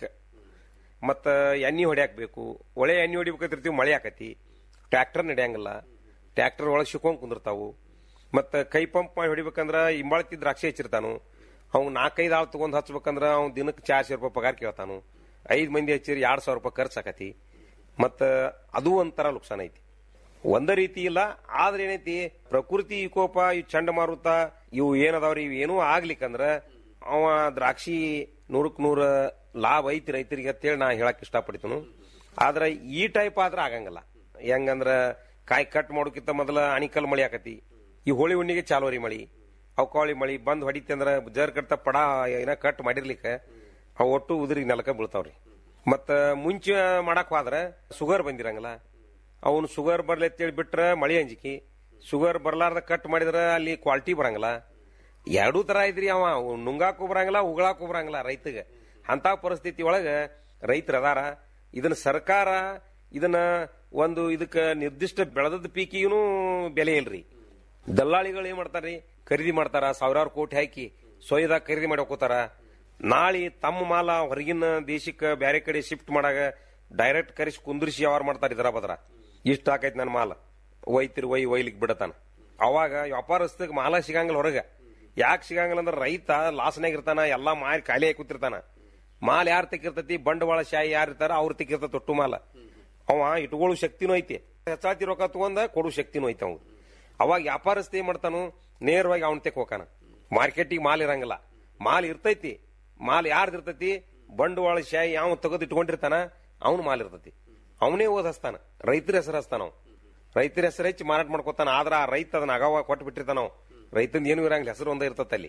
ಮತ್ತ ಎಣ್ಣೆ ಹೊಡ್ಯಾಕ್ ಬೇಕು ಒಳ್ಳೆ ಎಣ್ಣೆ ಹೊಡಿಬೇಕಂತಿರ್ತೀವಿ ಮಳೆ ಆಕತಿ ಟ್ರ್ಯಾಕ್ಟರ್ ನಡೆಯಂಗಿಲ್ಲ ಟ್ರ್ಯಾಕ್ಟರ್ ಒಳಗೆ ಶಿಕೊಂಡ್ ಕುಂದಿರ್ತಾವು ಮತ್ತ ಕೈ ಪಂಪ್ ಮಾಡಿ ಹೊಡಿಬೇಕಂದ್ರ ಇಂಬಾಳ್ತಿ ದ್ರಾಕ್ಷಿ ಹಚ್ಚಿರ್ತಾನು ಅವ್ನು ನಾಲ್ಕೈದು ಆಳು ತಗೊಂಡ್ ಹಚ್ಬೇಕಂದ್ರ ಅವ್ನು ದಿನಕ್ಕೆ ಚಾರ್ ಸಾವಿರ ರೂಪಾಯಿ ಪಗಾರ ಕೇಳ್ತಾನು ಐದ್ ಮಂದಿ ಹಚ್ಚಿರಿ ಎರಡ್ ಸಾವಿರ ರೂಪಾಯಿ ಖರ್ಚು ಆಕತಿ ಮತ್ತ ಅದು ಒಂಥರ ನುಕ್ಸಾನ ಐತಿ ಒಂದ ರೀತಿ ಇಲ್ಲ ಆದ್ರೆ ಏನೈತಿ ಪ್ರಕೃತಿ ವಿಕೋಪ ಈ ಚಂಡಮಾರುತ ಇವು ಏನದಾವ್ರಿ ಇವು ಏನೂ ಆಗ್ಲಿಕ್ಕಂದ್ರ ಅವ ದ್ರಾಕ್ಷಿ ನೂರಕ್ ನೂರ ಲಾಭ ಐತಿ ರೈತರಿಗೆ ಅಂತೇಳಿ ನಾ ಹೇಳಕ್ ಇಷ್ಟಪಡ್ತೀನು ಆದ್ರ ಈ ಟೈಪ್ ಆದ್ರ ಆಗಂಗಿಲ್ಲ ಹೆಂಗಂದ್ರ ಕಾಯಿ ಕಟ್ ಮಾಡೋಕ್ಕಿಂತ ಮೊದಲ ಅಣಿಕಲ್ ಮಳಿ ಆಕತಿ ಈ ಹೋಳಿ ಹುಣ್ಣಿಗೆ ಚಾಲೋರಿ ಮಳಿ ಅವಕಾಳಿ ಮಳಿ ಬಂದ್ ಹೊಡಿತಿ ಅಂದ್ರ ಜರ್ ಕಟ್ಟ ಪಡ ಏನ ಕಟ್ ಮಾಡಿರ್ಲಿಕ್ಕ ಅವ್ ಒಟ್ಟು ಉದುರಿಗೆ ನೆಲಕ ಬೀಳ್ತಾವ್ರಿ ಮತ್ತ ಮುಂಚೆ ಮಾಡಕ್ ಹೋದ್ರ ಶುಗರ್ ಬಂದಿರಂಗಿಲ್ಲ ಅವನು ಶುಗರ್ ಬರ್ಲಿ ಅಂತೇಳಿ ಬಿಟ್ರ ಮಳಿ ಅಂಜಿಕಿ ಶುಗರ್ ಬರ್ಲಾರ್ದ ಕಟ್ ಮಾಡಿದ್ರ ಅಲ್ಲಿ ಕ್ವಾಲಿಟಿ ಬರಂಗಿಲ್ಲ ಎರಡೂ ತರ ಐತ್ರಿ ಅವ ನುಂಗಾಕು ಬರಂಗಿಲ್ಲ ಉಗಳಾಕು ಬರಂಗಿಲ್ಲ ರೈತಗೆ ಅಂತ ಪರಿಸ್ಥಿತಿ ಒಳಗ ರೈತರ ಅದಾರ ಇದನ್ನ ಸರ್ಕಾರ ಇದನ್ನ ಒಂದು ಇದಕ್ಕ ನಿರ್ದಿಷ್ಟ ಬೆಳೆದದ ಪೀಕಿಗೂ ಬೆಲೆ ಇಲ್ರಿ ದಲ್ಲಾಳಿಗಳು ಏನ್ ಮಾಡ್ತಾರ್ರಿ ಖರೀದಿ ಮಾಡ್ತಾರ ಸಾವಿರಾರು ಕೋಟಿ ಹಾಕಿ ಸೊಯ್ದಾಗ ಖರೀದಿ ಮಾಡಿ ಹೋಗ್ತಾರ ನಾಳೆ ತಮ್ಮ ಮಾಲ ಹೊರಗಿನ ದೇಶಕ್ಕೆ ಬೇರೆ ಕಡೆ ಶಿಫ್ಟ್ ಮಾಡಾಗ ಡೈರೆಕ್ಟ್ ಕರೆಸಿ ಕುಂದ್ರಿಸಿ ವ್ಯವಹಾರ ಮಾಡ್ತಾರ ಇದ್ರ ಬದ್ರ ಇಷ್ಟ ಆಕೈತಿ ನನ್ನ ಮಾಲ ಒಯ್ತಿರಿ ಒಯ್ ಒಯ್ಲಿಕ್ ಬಿಡತಾನ ಅವಾಗ ವ್ಯಾಪಾರಸ್ಥಗ್ ಮಾಲ ಸಿಗಂಗಿಲ್ಲ ಹೊರಗ ಯಾಕೆ ಸಿಗಂಗಿಲ್ಲ ಅಂದ್ರೆ ರೈತ ಲಾಸ್ನಾಗ ಇರ್ತಾನ ಎಲ್ಲಾ ಮಾರಿ ಖಾಲಿ ಆಗಿ ಕೂತಿರ್ತಾನ ಮಾಲ್ ಯಾರು ತೆಕ್ಕಿರ್ತೈತಿ ಬಂಡವಾಳ ಶಾಹಿ ಯಾರು ಇರ್ತಾರ ಅವ್ರು ತೆಕ್ಕಿರ್ತ ತೊಟ್ಟು ಮಾಲ ಅವ ಇಟ್ಕೊಳ್ಳೋ ಶಕ್ತಿನೂ ಐತಿ ಹೆಚ್ಚಾತಿ ರೊಕ್ಕ ತಗೊಂಡ ಕೊಡೋ ಶಕ್ತಿನೂ ಐತಿ ಅವ್ ಅವಾಗ ವ್ಯಾಪಾರಸ್ಥ ಏನ್ ಮಾಡ್ತಾನು ನೇರವಾಗಿ ಅವನ್ ತೆಕ್ ಹೋಗಾನ ಮಾರ್ಕೆಟಿಗೆ ಮಾಲ್ ಇರಂಗಿಲ್ಲ ಮಾಲ್ ಇರ್ತೈತಿ ಮಾಲ್ ಯಾರ್ದು ಇರ್ತೈತಿ ಬಂಡವಾಳ ಶಾಹಿ ಯಾವ ತೆಗೆದು ಇಟ್ಕೊಂಡಿರ್ತಾನ ಅವನು ಮಾಲ್ ಇರ್ತೈತಿ ಅವನೇ ಓದ್ ಹಸ್ತಾನ ರೈತರ ಹೆಸರು ಹಸ್ತಾನ ಅವ್ ರೈತರ ಹೆಸರು ಹೆಚ್ಚಿ ಮಾರಾಟ ಮಾಡ್ಕೊತಾನ ಆದ್ರ ಆ ರೈತ ಅದನ್ನ ಅಗವ ಕೊಟ್ಟು ಬಿಟ್ಟಿರ್ತಾನ ಅವ್ ರೈತಂದ ಏನು ಇರಂಗಿಲ್ಲ ಹೆಸರು ಒಂದೇ ಇರ್ತೈತಿ ಅಲ್ಲಿ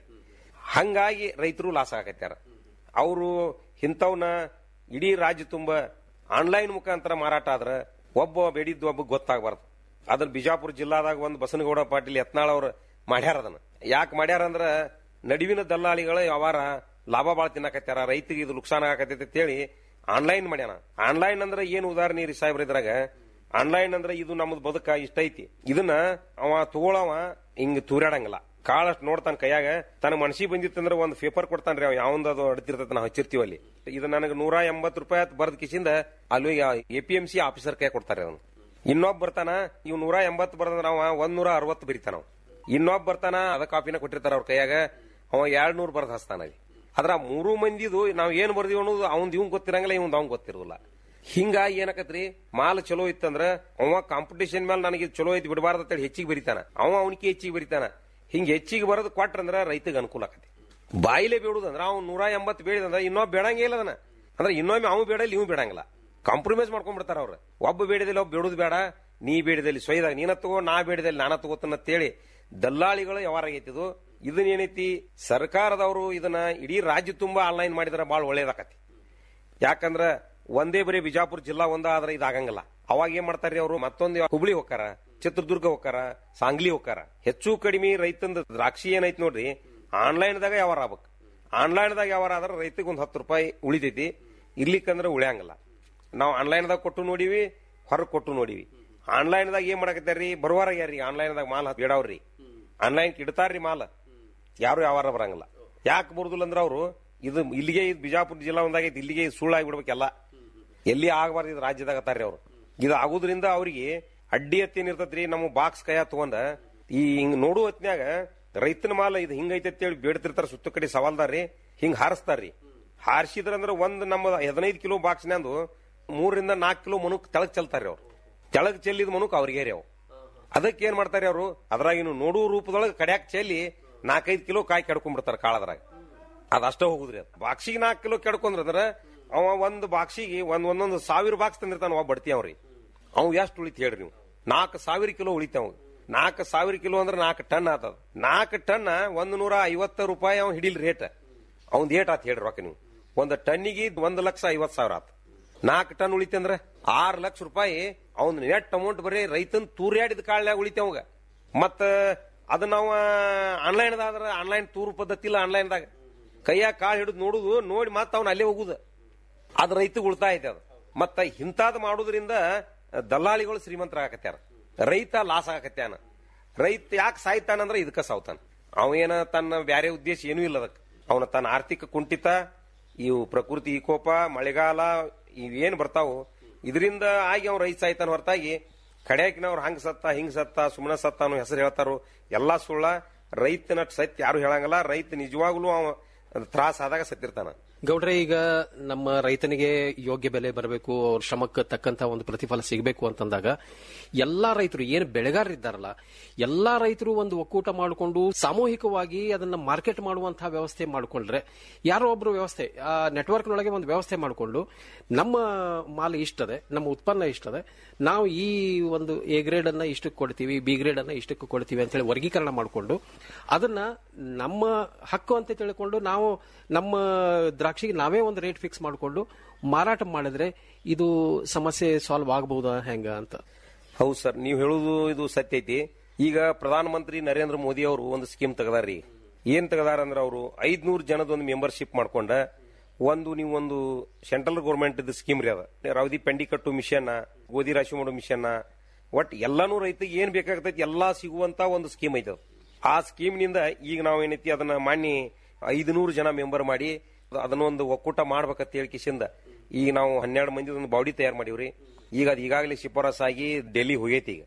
ಹಂಗಾಗಿ ರೈತರು ಲಾಸ್ ಆಗತ್ಯಾರ ಅವರು ಇಂಥವ್ನ ಇಡೀ ರಾಜ್ಯ ತುಂಬ ಆನ್ಲೈನ್ ಮುಖಾಂತರ ಮಾರಾಟ ಆದ್ರ ಒಬ್ಬ ಬೇಡಿದ್ದು ಒಬ್ಬ ಗೊತ್ತಾಗಬಾರ್ದು ಅದನ್ನ ಬಿಜಾಪುರ ಜಿಲ್ಲಾದಾಗ ಒಂದು ಬಸನಗೌಡ ಪಾಟೀಲ್ ಯತ್ನಾಳ್ ಅವ್ರು ಮಾಡ್ಯಾರ ಅದನ್ನ ಯಾಕೆ ಮಾಡ್ಯಾರ ಅಂದ್ರ ನಡುವಿನ ದಲ್ಲಾಳಿಗಳ ವ್ಯವಹಾರ ಲಾಭ ಬಾಳ ತಿನ್ನಕತ್ಯಾರ ರೈತರಿಗೆ ಇದು ನುಕ್ಸಾನ ಆಗತೈತಿ ಅಂತೇಳಿ ಆನ್ಲೈನ್ ಮಾಡ್ಯಾನ ಆನ್ಲೈನ್ ಅಂದ್ರೆ ಏನು ಉದಾಹರಣೆ ರೀ ಸಾಹೇಬ್ರ ಇದ್ರಾಗ ಆನ್ಲೈನ್ ಅಂದ್ರೆ ಇದು ನಮ್ದು ಬದುಕ ಇಷ್ಟ ಐತಿ ಇದನ್ನ ಅವ ತಗೊಳವ ಹಿಂಗ್ ತೂರಾಡಂಗಿಲ್ಲ ಕಾಳಷ್ಟು ನೋಡ್ತಾನ ಕೈಯಾಗ ತನ್ನ ಮನಸ್ಸಿಗೆ ಬಂದಿತ್ತಂದ್ರ ಒಂದ್ ಪೇಪರ್ ಕೊಡ್ತಾನ್ರಿ ಅವ್ ಯಾವಂದ ಅದು ಅಡ್ತಿರ್ತೈತಿ ನಾವು ಹಚ್ಚಿರ್ತೀವಿ ಅಲ್ಲಿ ಇದು ನನಗೆ ನೂರ ಎಂಬತ್ತು ರೂಪಾಯಿ ಬರ್ದ ಕಿಸಿಂದ ಅಲ್ಲಿ A P M C officer ಕೈ ಕೊಡ್ತಾರೆ ಅವನು ಇನ್ನೊಬ್ಬ ಬರ್ತಾನ ಇವ್ ನೂರ ಎಂಬತ್ತು ಬರ್ದಂದ್ರ ಅವ ಒಂದ್ ನೂರ ಅರವತ್ತು ಬರೀತಾನ ಅವ ಇನ್ನೊಬ್ಬ ಬರ್ತಾನ ಅದ ಕಾಪಿನ ಕೊಟ್ಟಿರ್ತಾರ ಅವ್ರ ಕೈಯಾಗ ಅವ ಎರಡ್ ನೂರ್ ಬರ್ದ ಹಸ್ತಾನ ಅಲ್ಲಿ ಅದ್ರ ಆ ಮೂರು ಮಂದಿದು ನಾವ್ ಏನ್ ಬರ್ದೀವಿ ಅನ್ನೋದು ಅವ್ನ್ ಇವ್ ಗೊತ್ತಿರಂಗಿಲ್ಲ ಇವ್ ಅವ್ನ್ ಗೊತ್ತಿರೋಲ್ಲ ಹಿಂಗಾಗಿ ಏನಕತ್ರಿ ಮಾಲ್ ಚಲೋ ಇತ್ತಂದ್ರ ಅವ ಕಾಂಪಿಟೇಷನ್ ಮೇಲೆ ನನಗೆ ಚಲೋ ಐತಿ ಬಿಡಬಾರ್ದು ಅಂತೇಳಿ ಹೆಚ್ಚಿಗೆ ಬರಿತಾನ ಅವ ಅವನಿಗೆ ಹೆಚ್ಚಿಗೆ ಬರಿತಾನ ಹಿಂಗ ಹೆಚ್ಚಿಗೆ ಬರೋದು ಕೊಟ್ರಂದ್ರ ರೈತಗೆ ಅನುಕೂಲ ಆಕತಿ ಬಾಯಿಲೆ ಬೇಡುದಂದ್ರ ಅವ್ನು ನೂರ ಎಂಬತ್ತು ಬೇಡಿದಂದ್ರ ಇನ್ನೊಬ್ಬ ಬೇಡಂಗೇ ಇಲ್ಲ ಅದನ್ನ ಅಂದ್ರೆ ಇನ್ನೊಮ್ಮೆ ಅವ್ ಬೇಡ ಇವ್ ಬೇಡಂಗಿಲ್ಲ ಕಾಂಪ್ರಮೈಸ್ ಮಾಡ್ಕೊಂಡ್ಬಿಡ್ತಾರ ಅವ್ರು ಒಬ್ಬ ಬೇಡದಲ್ಲಿ ಒಬ್ಬ ಬೇಡುದು ಬೇಡ ನೀ ಬೇಡದಲ್ಲಿ ಸೊಯ್ದಾಗ ನೀನ ತಗೋ ನಾ ಬೇಡದಲ್ಲಿ ನಾನ ತಗೋತನ ಅಂತೇಳಿ ದಲ್ಲಾಳಿಗಳು ವ್ಯವಹಾರ ಆಗೈತಿ ಇದು ಇದನ್ನ ಏನೈತಿ ಸರ್ಕಾರದವರು ಇದನ್ನ ಇಡೀ ರಾಜ್ಯ ತುಂಬಾ ಆನ್ಲೈನ್ ಮಾಡಿದ್ರೆ ಬಹಳ ಒಳ್ಳೇದಾಕತಿ ಯಾಕಂದ್ರ ಒಂದೇ ಬರೀ ಬಿಜಾಪುರ ಜಿಲ್ಲಾ ಒಂದ ಆದ್ರೆ ಇದಾಗಂಗಿಲ್ಲ ಅವಾಗ ಏನ್ ಮಾಡ್ತಾರ್ರಿ ಅವರು ಮತ್ತೊಂದು ಹುಬ್ಳಿ ಹೋಕಾರ ಚಿತ್ರದುರ್ಗ ಹೋಕಾರ ಸಾಂಗ್ಲಿ ಹೋಕಾರ ಹೆಚ್ಚು ಕಡಿಮೆ ರೈತಂದ ದ್ರಾಕ್ಷಿ ಏನೈತಿ ನೋಡ್ರಿ ಆನ್ಲೈನ್ ದಾಗ ವ್ಯವಹಾರ ಆಗ್ಬೇಕು ಆನ್ಲೈನ್ ದಾಗ ವ್ಯವಹಾರ ಆದ್ರೆ ರೈತಗೆ ಒಂದ್ ಹತ್ತು ರೂಪಾಯಿ ಉಳಿತೈತಿ ಇರ್ಲಿಕ್ಕಂದ್ರ ಉಳಿಯಂಗಿಲ್ಲ ನಾವು ಆನ್ಲೈನ್ ದಾಗ ಕೊಟ್ಟು ನೋಡಿವಿ ಹೊರಗೆ ಕೊಟ್ಟು ನೋಡಿವಿ ಆನ್ಲೈನ್ ದಾಗ ಏನ್ ಮಾಡಕತ್ತಾರ್ರಿ ಬರುವಾರ ಯಾರ್ರಿ ಆನ್ಲೈನ್ ದಾಗ ಮಾಲ್ ಬೇಡವ್ರಿ ಆನ್ಲೈನ್ ಇಡ್ತಾರ್ರಿ ಮಾಲ್ ಯಾರು ವ್ಯವಹಾರ ಬರಂಗಿಲ್ಲ ಯಾಕೆ ಬರುದಿಲ್ಲ ಅಂದ್ರೆ ಅವರು ಇದು ಇಲ್ಲಿಗೆ ಇದು ಬಿಜಾಪುರ ಜಿಲ್ಲಾ ಒಂದಾಗೈತಿ ಇಲ್ಲಿಗೆ ಇದು ಸುಳ್ಳಾಗಿ ಬಿಡ್ಬೇಕೆಲ್ಲ ಎಲ್ಲಿ ಆಗಬಾರ್ದು ಇದು ರಾಜ್ಯದಾಗ ತಾರ್ರಿ ಅವ್ರು ಇದು ಆಗುದ್ರಿಂದ ಅವ್ರಿಗೆ ಅಡ್ಡಿ ಹತ್ತೇನ್ ಇರ್ತೈತ್ರಿ ನಮ್ಮ ಬಾಕ್ಸ್ ಕೈಯ ತಗೊಂಡ ಈ ಹಿಂಗ್ ನೋಡು ಹೊತ್ನ್ಯಾಗ ರೈತನ ಮಾಲ ಇದು ಹಿಂಗೈತೆ ಅಂತೇಳಿ ಬೇಡ್ತಿರ್ತಾರ ಸುತ್ತ ಕಡೆ ಸವಾಲ್ದಾರ್ರಿ ಹಿಂಗ್ ಹಾರಿಸ್ತಾರ್ರಿ ಹಾರಿಸಿದ್ರಂದ್ರ ಒಂದ್ ನಮ್ಮ ಹದಿನೈದು ಕಿಲೋ ಬಾಕ್ಸ್ನ್ಯಾಂದು ಮೂರರಿಂದ ನಾಲ್ಕು ಕಿಲೋ ಮನುಕ್ ತೆಳಗ್ ಚೆಲ್ತಾರ್ರಿ ಅವ್ರು ತೆಳಗ್ ಚೆಲ್ಲಿದ ಮನುಕ್ ಅವ್ರಿಗೆ ರೀ ಅವು ಅದಕ್ಕೆ ಏನ್ ಮಾಡ್ತಾರೆ ಅವರು ಅದ್ರಾಗ ಇನ್ನು ನೋಡುವ ರೂಪದೊಳಗೆ ಕಡ್ಯಾಕ್ ಚೆಲ್ಲಿ ನಾಲ್ಕೈದು ಕಿಲೋ ಕಾಯಿ ಕೆಡ್ಕೊಂಡ್ಬಿಡ್ತಾರ ಕಾಳದ್ರಾಗ ಅದಷ್ಟ ಹೋಗುದ್ರಿ ಅದು ಬಾಕ್ಸಿಗೆ ನಾಲ್ಕು ಕಿಲೋ ಕೆಡ್ಕೊಂಡ್ರ ಅವ ಒಂದ್ ಬಾಕ್ಸಿಗೆ ಒಂದ್ ಒಂದೊಂದು ಸಾವಿರ ಬಾಕ್ಸ್ ತಂದಿರ್ತಾನ ಅವ ಬಡ್ತಿ ಅವ್ರಿ ಅವ್ ಎಷ್ಟು ಉಳಿತ ಹೇಳ್ರಿ ನೀವು ನಾಲ್ಕು ಸಾವಿರ ಕಿಲೋ ಉಳಿತಾವ ನಾಲ್ಕು ಸಾವಿರ ಕಿಲೋ ಅಂದ್ರೆ ನಾಲ್ಕು ಟನ್ ಆತದ ನಾಲ್ಕು ಟನ್ ಒಂದ್ ನೂರ ಐವತ್ತು ರೂಪಾಯಿ ಅವ್ ಹಿಡಿಲ್ ರೇಟ್ ಅವ್ನ್ ಏಟ್ ಆತ್ ಹೇಳ್ರಿ ರೊಕ್ಕ ನೀವು ಒಂದ್ ಟನ್ನಿಗೆ ಒಂದ್ ಲಕ್ಷ ಐವತ್ ಸಾವಿರ ಆತ ನಾಲ್ಕು ಟನ್ ಉಳಿತಂದ್ರ ಆರ್ ಲಕ್ಷ ರೂಪಾಯಿ ಅವ್ನ ನೆಟ್ ಅಮೌಂಟ್ ಬರೀ ರೈತನ್ ತೂರ್ಯಾಡಿದ ಕಾಳ್ನ್ಯಾಗ ಉಳಿತಾವಂಗ ಮತ್ತ ಅದನ್ನ ನಾವು ಆನ್ಲೈನ್ ಆದ್ರ ಆನ್ಲೈನ್ ತೂರು ಪದ್ಧತಿ ಇಲ್ಲ ಆನ್ಲೈನ್ದಾಗ ಕೈಯಾಗ ಕಾಳು ಹಿಡಿದು ನೋಡುದು ನೋಡಿ ಮತ್ತ ಅವ್ನ ಅಲ್ಲೇ ಹೋಗುದು ಅದ್ ರೈತಗೆ ಉಳಿತಾಯ ಐತೆ ಅದು ಮತ್ತ ಇಂತಾದ್ ಮಾಡುದ್ರಿಂದ ದಲ್ಲಾಳಿಗಳು ಶ್ರೀಮಂತರಾಗತ್ಯಾರ ರೈತ ಲಾಸ್ ಆಗಕತ್ಯಾನ ರೈತ ಯಾಕೆ ಸಾಯ್ತಾನಂದ್ರ ಇದಕ್ಕ ಸಾವ್ತಾನ ಅವೇನ ತನ್ನ ಬ್ಯಾರೆ ಉದ್ದೇಶ ಏನೂ ಇಲ್ಲ ಅದಕ್ಕೆ ಅವನ ತನ್ನ ಆರ್ಥಿಕ ಕುಂಠಿತ ಇವು ಪ್ರಕೃತಿ ವಿಕೋಪ ಮಳೆಗಾಲ ಇವೇನ್ ಬರ್ತಾವು ಇದರಿಂದ ಆಗಿ ಅವ್ನು ರೈತ ಸಾಯ್ತಾನ ಹೊರತಾಗಿ ಕಡೆಯಾಕಿನವ್ರು ಹಂಗ್ ಸತ್ತ ಹಿಂಗ್ ಸತ್ತ ಸುಮ್ಮನೆ ಸತ್ತ ಅನ್ನೋ ಹೆಸರು ಹೇಳ್ತಾರೋ ಎಲ್ಲಾ ಸುಳ್ಳ ರೈತನ ಸತ್ಯ ಯಾರು ಹೇಳಂಗಿಲ್ಲ ರೈತ ನಿಜವಾಗ್ಲೂ ಅವ ತ್ರಾಸ ಆದಾಗ ಸತ್ತಿರ್ತಾನ ಗೌಡ್ರೆ ಈಗ ನಮ್ಮ ರೈತನಿಗೆ ಯೋಗ್ಯ ಬೆಲೆ ಬರಬೇಕು ಅವ್ರ ಶ್ರಮಕ್ಕೆ ತಕ್ಕಂತ ಒಂದು ಪ್ರತಿಫಲ ಸಿಗಬೇಕು ಅಂತಂದಾಗ ಎಲ್ಲಾ ರೈತರು ಏನು ಬೆಳೆಗಾರರಿದ್ದಾರಲ್ಲ ಎಲ್ಲಾ ರೈತರು ಒಂದು ಒಕ್ಕೂಟ ಮಾಡಿಕೊಂಡು ಸಾಮೂಹಿಕವಾಗಿ ಅದನ್ನ ಮಾರ್ಕೆಟ್ ಮಾಡುವಂತಹ ವ್ಯವಸ್ಥೆ ಮಾಡಿಕೊಂಡ್ರೆ ಯಾರೋ ಒಬ್ರು ವ್ಯವಸ್ಥೆ ಆ ನೆಟ್ವರ್ಕ್ನೊಳಗೆ ಒಂದು ವ್ಯವಸ್ಥೆ ಮಾಡಿಕೊಂಡು ನಮ್ಮ ಮಾಲ್ ಇಷ್ಟದೆ ನಮ್ಮ ಉತ್ಪನ್ನ ಇಷ್ಟದೆ ನಾವು ಈ ಒಂದು ಎ ಗ್ರೇಡ್ ಅನ್ನ ಇಷ್ಟಕ್ಕೆ ಕೊಡ್ತೀವಿ ಬಿ ಗ್ರೇಡ್ ಅನ್ನ ಇಷ್ಟಕ್ಕೆ ಕೊಡ್ತೀವಿ ಅಂತ ಹೇಳಿ ವರ್ಗೀಕರಣ ಮಾಡಿಕೊಂಡು ಅದನ್ನ ನಮ್ಮ ಹಕ್ಕು ಅಂತ ತಿಳ್ಕೊಂಡು ನಾವು ನಮ್ಮ ದ್ರಾಕ್ಷಿಗೆ ನಾವೇ ಒಂದು ರೇಟ್ ಫಿಕ್ಸ್ ಮಾಡಿಕೊಂಡು ಮಾರಾಟ ಮಾಡಿದ್ರೆ ಇದು ಸಮಸ್ಯೆ ಸಾಲ್ವ್ ಆಗಬಹುದಾ ಹೆಂಗ ಅಂತ ಹೌದು ಸರ್ ನೀವು ಹೇಳುದು ಇದು ಸತ್ಯ ಐತಿ ಈಗ ಪ್ರಧಾನಮಂತ್ರಿ ನರೇಂದ್ರ ಮೋದಿ ಅವರು ಒಂದು ಸ್ಕೀಮ್ ತೆಗದಾರ್ರಿ ಏನ್ ತೆಗದಾರ ಅಂದ್ರೆ ಅವರು ಐದ್ನೂರು ಜನದ ಒಂದು ಮೆಂಬರ್ಶಿಪ್ ಮಾಡ್ಕೊಂಡ ಒಂದು ನೀವು ಒಂದು ಸೆಂಟ್ರಲ್ ಗೌರ್ಮೆಂಟ್ ಸ್ಕೀಮ್ ರೀ ಅದ ರವದಿ ಪೆಂಡಿ ಕಟ್ಟು ಮಿಷನ್ ಗೋಧಿ ರಾಶಿ ಮಾಡೋ ಮಿಷನ್ ಒಟ್ ಎಲ್ಲಾನು ರೈತರಿಗೆ ಏನ್ ಬೇಕಾಗ್ತೈತಿ ಎಲ್ಲಾ ಸಿಗುವಂತ ಒಂದು ಸ್ಕೀಮ್ ಐತೆ ಅದು. ಆ ಸ್ಕೀಮ್ ನಿಂದ ಈಗ ನಾವು ಏನೈತಿ ಅದನ್ನ ಮಾನ್ಯ ಐದುನೂರು ಜನ ಮೆಂಬರ್ ಮಾಡಿ ಅದನ್ನೊಂದು ಒಕ್ಕೂಟ ಮಾಡ್ಬೇಕಂತ ಹೇಳಿ ಕಿಸಿಂದ ಈಗ ನಾವು ಹನ್ನೆರಡು ಮಂದಿ ಒಂದು ಬಾಡಿ ತಯಾರು ಮಾಡಿವ್ರಿ ಈಗ ಅದು ಈಗಾಗಲೇ ಶಿಫಾರಸ್ ಆಗಿ ಡೆಲ್ಲಿ ಹೋಗೈತಿ ಈಗ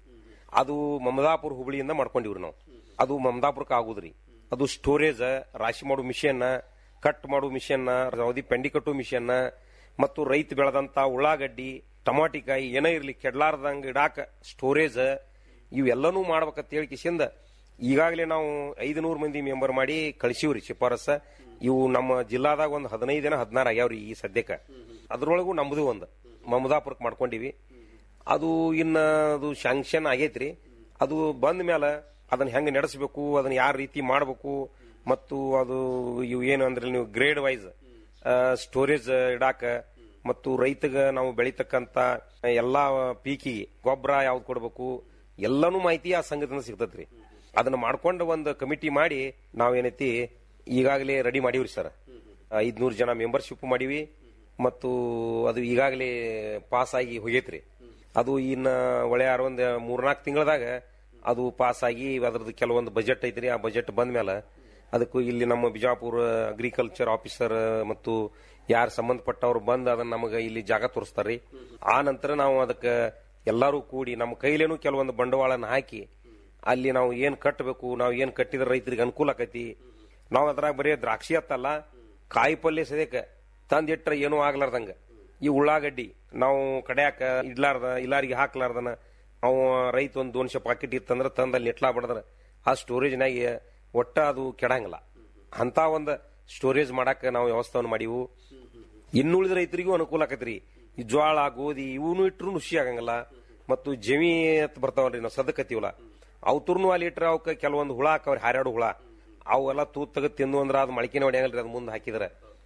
ಅದು ಮಮದಾಪುರ ಹುಬ್ಳಿಯಿಂದ ಮಾಡ್ಕೊಂಡಿವ್ರಿ ನಾವು ಅದು ಮಮದಾಪುರಕ್ಕೆ ಆಗುದ್ರಿ ಅದು ಸ್ಟೋರೇಜ್ ರಾಶಿ ಮಾಡೋ ಮಿಷನ್ ಕಟ್ ಮಾಡೋ ಮಿಷನ್ ಅವಧಿ ಪೆಂಡಿ ಕಟ್ಟೋ ಮಿಷನ್ ಮತ್ತು ರೈತ ಬೆಳೆದಂತ ಉಳ್ಳಾಗಡ್ಡಿ ಟಮಾಟಿಕಾಯಿ ಏನೇ ಇರ್ಲಿ ಕೆಡ್ಲಾರ್ದಂಗ ಇಡಾಕ ಸ್ಟೋರೇಜ್ ಇವೆಲ್ಲನೂ ಮಾಡ್ಬೇಕಂತ ಹೇಳಿ ಕಿಸಿಂದ ಈಗಾಗಲೇ ನಾವು ಐದುನೂರು ಮಂದಿ ಮೆಂಬರ್ ಮಾಡಿ ಕಳಿಸಿವ್ರಿ ಶಿಫಾರಸ ಇವು ನಮ್ಮ ಜಿಲ್ಲಾದಾಗ ಒಂದು ಹದಿನೈದು ದಿನ ಹದಿನಾರು ಆಗ್ಯಾವ್ರಿ ಈ ಸದ್ಯಕ್ಕೆ ಅದ್ರೊಳಗೂ ನಮ್ದು ಒಂದು ಮಮದಾಪುರಕ್ಕೆ ಮಾಡ್ಕೊಂಡಿವಿ ಅದು ಇನ್ನ ಅದು ಶಾಂಕ್ಷನ್ ಆಗೈತ್ರಿ ಅದು ಬಂದ ಮೇಲೆ ಅದನ್ನ ಹೆಂಗ್ ನಡೆಸಬೇಕು ಅದನ್ನ ಯಾವ ರೀತಿ ಮಾಡಬೇಕು ಮತ್ತು ಅದು ಇವು ಏನು ಅಂದ್ರೆ ನೀವು ಗ್ರೇಡ್ ವೈಸ್ ಸ್ಟೋರೇಜ್ ಇಡಾಕ ಮತ್ತು ರೈತಗ ನಾವು ಬೆಳಿತಕ್ಕಂತ ಎಲ್ಲಾ ಪೀಕಿಗೆ ಗೊಬ್ಬರ ಯಾವ್ದು ಕೊಡಬೇಕು ಎಲ್ಲಾನು ಮಾಹಿತಿ ಆ ಸಂಘದಿಂದ ಸಿಗ್ತದ್ರಿ ಅದನ್ನ ಮಾಡ್ಕೊಂಡು ಒಂದು ಕಮಿಟಿ ಮಾಡಿ ನಾವೇನೈತಿ ಈಗಾಗಲೇ ರೆಡಿ ಮಾಡೀವ್ರಿ ಸರ್ ಐದ್ನೂರು ಜನ ಮೆಂಬರ್ಶಿಪ್ ಮಾಡೀವಿ ಮತ್ತು ಅದು ಈಗಾಗಲೇ ಪಾಸ್ ಆಗಿ ಹೋಗೈತ್ರಿ ಅದು ಇನ್ನ ಒಳ್ಳೆ ಒಂದು ಮೂರ್ನಾಲ್ಕು ತಿಂಗಳದಾಗ ಅದು ಪಾಸ್ ಆಗಿ ಅದ್ರದ್ದು ಕೆಲವೊಂದು ಬಜೆಟ್ ಐತ್ರಿ ಆ ಬಜೆಟ್ ಬಂದ ಮೇಲೆ ಅದಕ್ಕೂ ಇಲ್ಲಿ ನಮ್ಮ ಬಿಜಾಪುರ ಅಗ್ರಿಕಲ್ಚರ್ ಆಫೀಸರ್ ಮತ್ತು ಯಾರು ಸಂಬಂಧಪಟ್ಟವ್ರು ಬಂದು ಅದನ್ನ ನಮಗೆ ಇಲ್ಲಿ ಜಾಗ ತೋರಿಸ್ತಾರ್ರಿ ಆ ನಂತರ ನಾವು ಅದಕ್ಕೆ ಎಲ್ಲರೂ ಕೂಡಿ ನಮ್ಮ ಕೈಲೇನು ಕೆಲವೊಂದು ಬಂಡವಾಳನ ಹಾಕಿ ಅಲ್ಲಿ ನಾವು ಏನ್ ಕಟ್ಟಬೇಕು ನಾವು ಏನ್ ಕಟ್ಟಿದ್ರೆ ರೈತರಿಗೆ ಅನುಕೂಲ ಆಕೈತಿ ನಾವು ಅದ್ರಾಗ ಬರೀ ದ್ರಾಕ್ಷಿ ಅತ್ತಲ್ಲ ಕಾಯಿ ಪಲ್ಯ ಸದ್ಯಕ್ಕೆ ತಂದಿಟ್ರೆ ಏನೂ ಆಗ್ಲಾರ್ದಂಗ ಈ ಉಳ್ಳಾಗಡ್ಡಿ ನಾವು ಕಡ್ಯಾಕ ಇಡ್ಲಾರ್ದ ಇಲ್ಲಾರಿಗೆ ಹಾಕ್ಲಾರ್ದನ ಅವ ರೈತ ಒಂದು ದೋನ್ಶೆ ಪಾಕೆಟ್ ಇತ್ತಂದ್ರ ತಂದ ಅಲ್ಲಿ ಇಟ್ಲಾ ಬಡದ್ರ ಆ ಸ್ಟೋರೇಜ್ನಾಗ ಒಟ್ಟ ಅದು ಕೆಡಂಗಿಲ್ಲ ಅಂತ ಒಂದು ಸ್ಟೋರೇಜ್ ಮಾಡಾಕ ನಾವು ವ್ಯವಸ್ಥೆಯನ್ನು ಮಾಡಿವು ಇನ್ನುಳಿದ ರೈತರಿಗೂ ಅನುಕೂಲ ಆಕತ್ರಿ ಈ ಜ್ವಾಳ ಗೋಧಿ ಇವನು ಇಟ್ರು ನುಸಿ ಆಗಂಗಿಲ್ಲ ಮತ್ತು ಜಮಿ ಅಂತ ಬರ್ತಾವಲ್ರಿ ನಾವು ಸದಕತ್ತೀವಲ್ಲ ಅವತುರ್ನು ಅಲ್ಲಿ ಇಟ್ರೆ ಅವಕ್ಕೆ ಕೆಲವೊಂದು ಹುಳ ಹಾಕವ್ರಿ ಹಾರಾಡು ಹುಳ ಅವೆಲ್ಲ ತೂತ್ ತೆಗೆದು ತಿಂದು ಅಂದ್ರ ಅದು ಮಳಿಕೆನ ಹೊಡೆಯಂಗಲ್ರಿ ಅದು ಮುಂದೆ ಹಾಕಿದ್ರೆ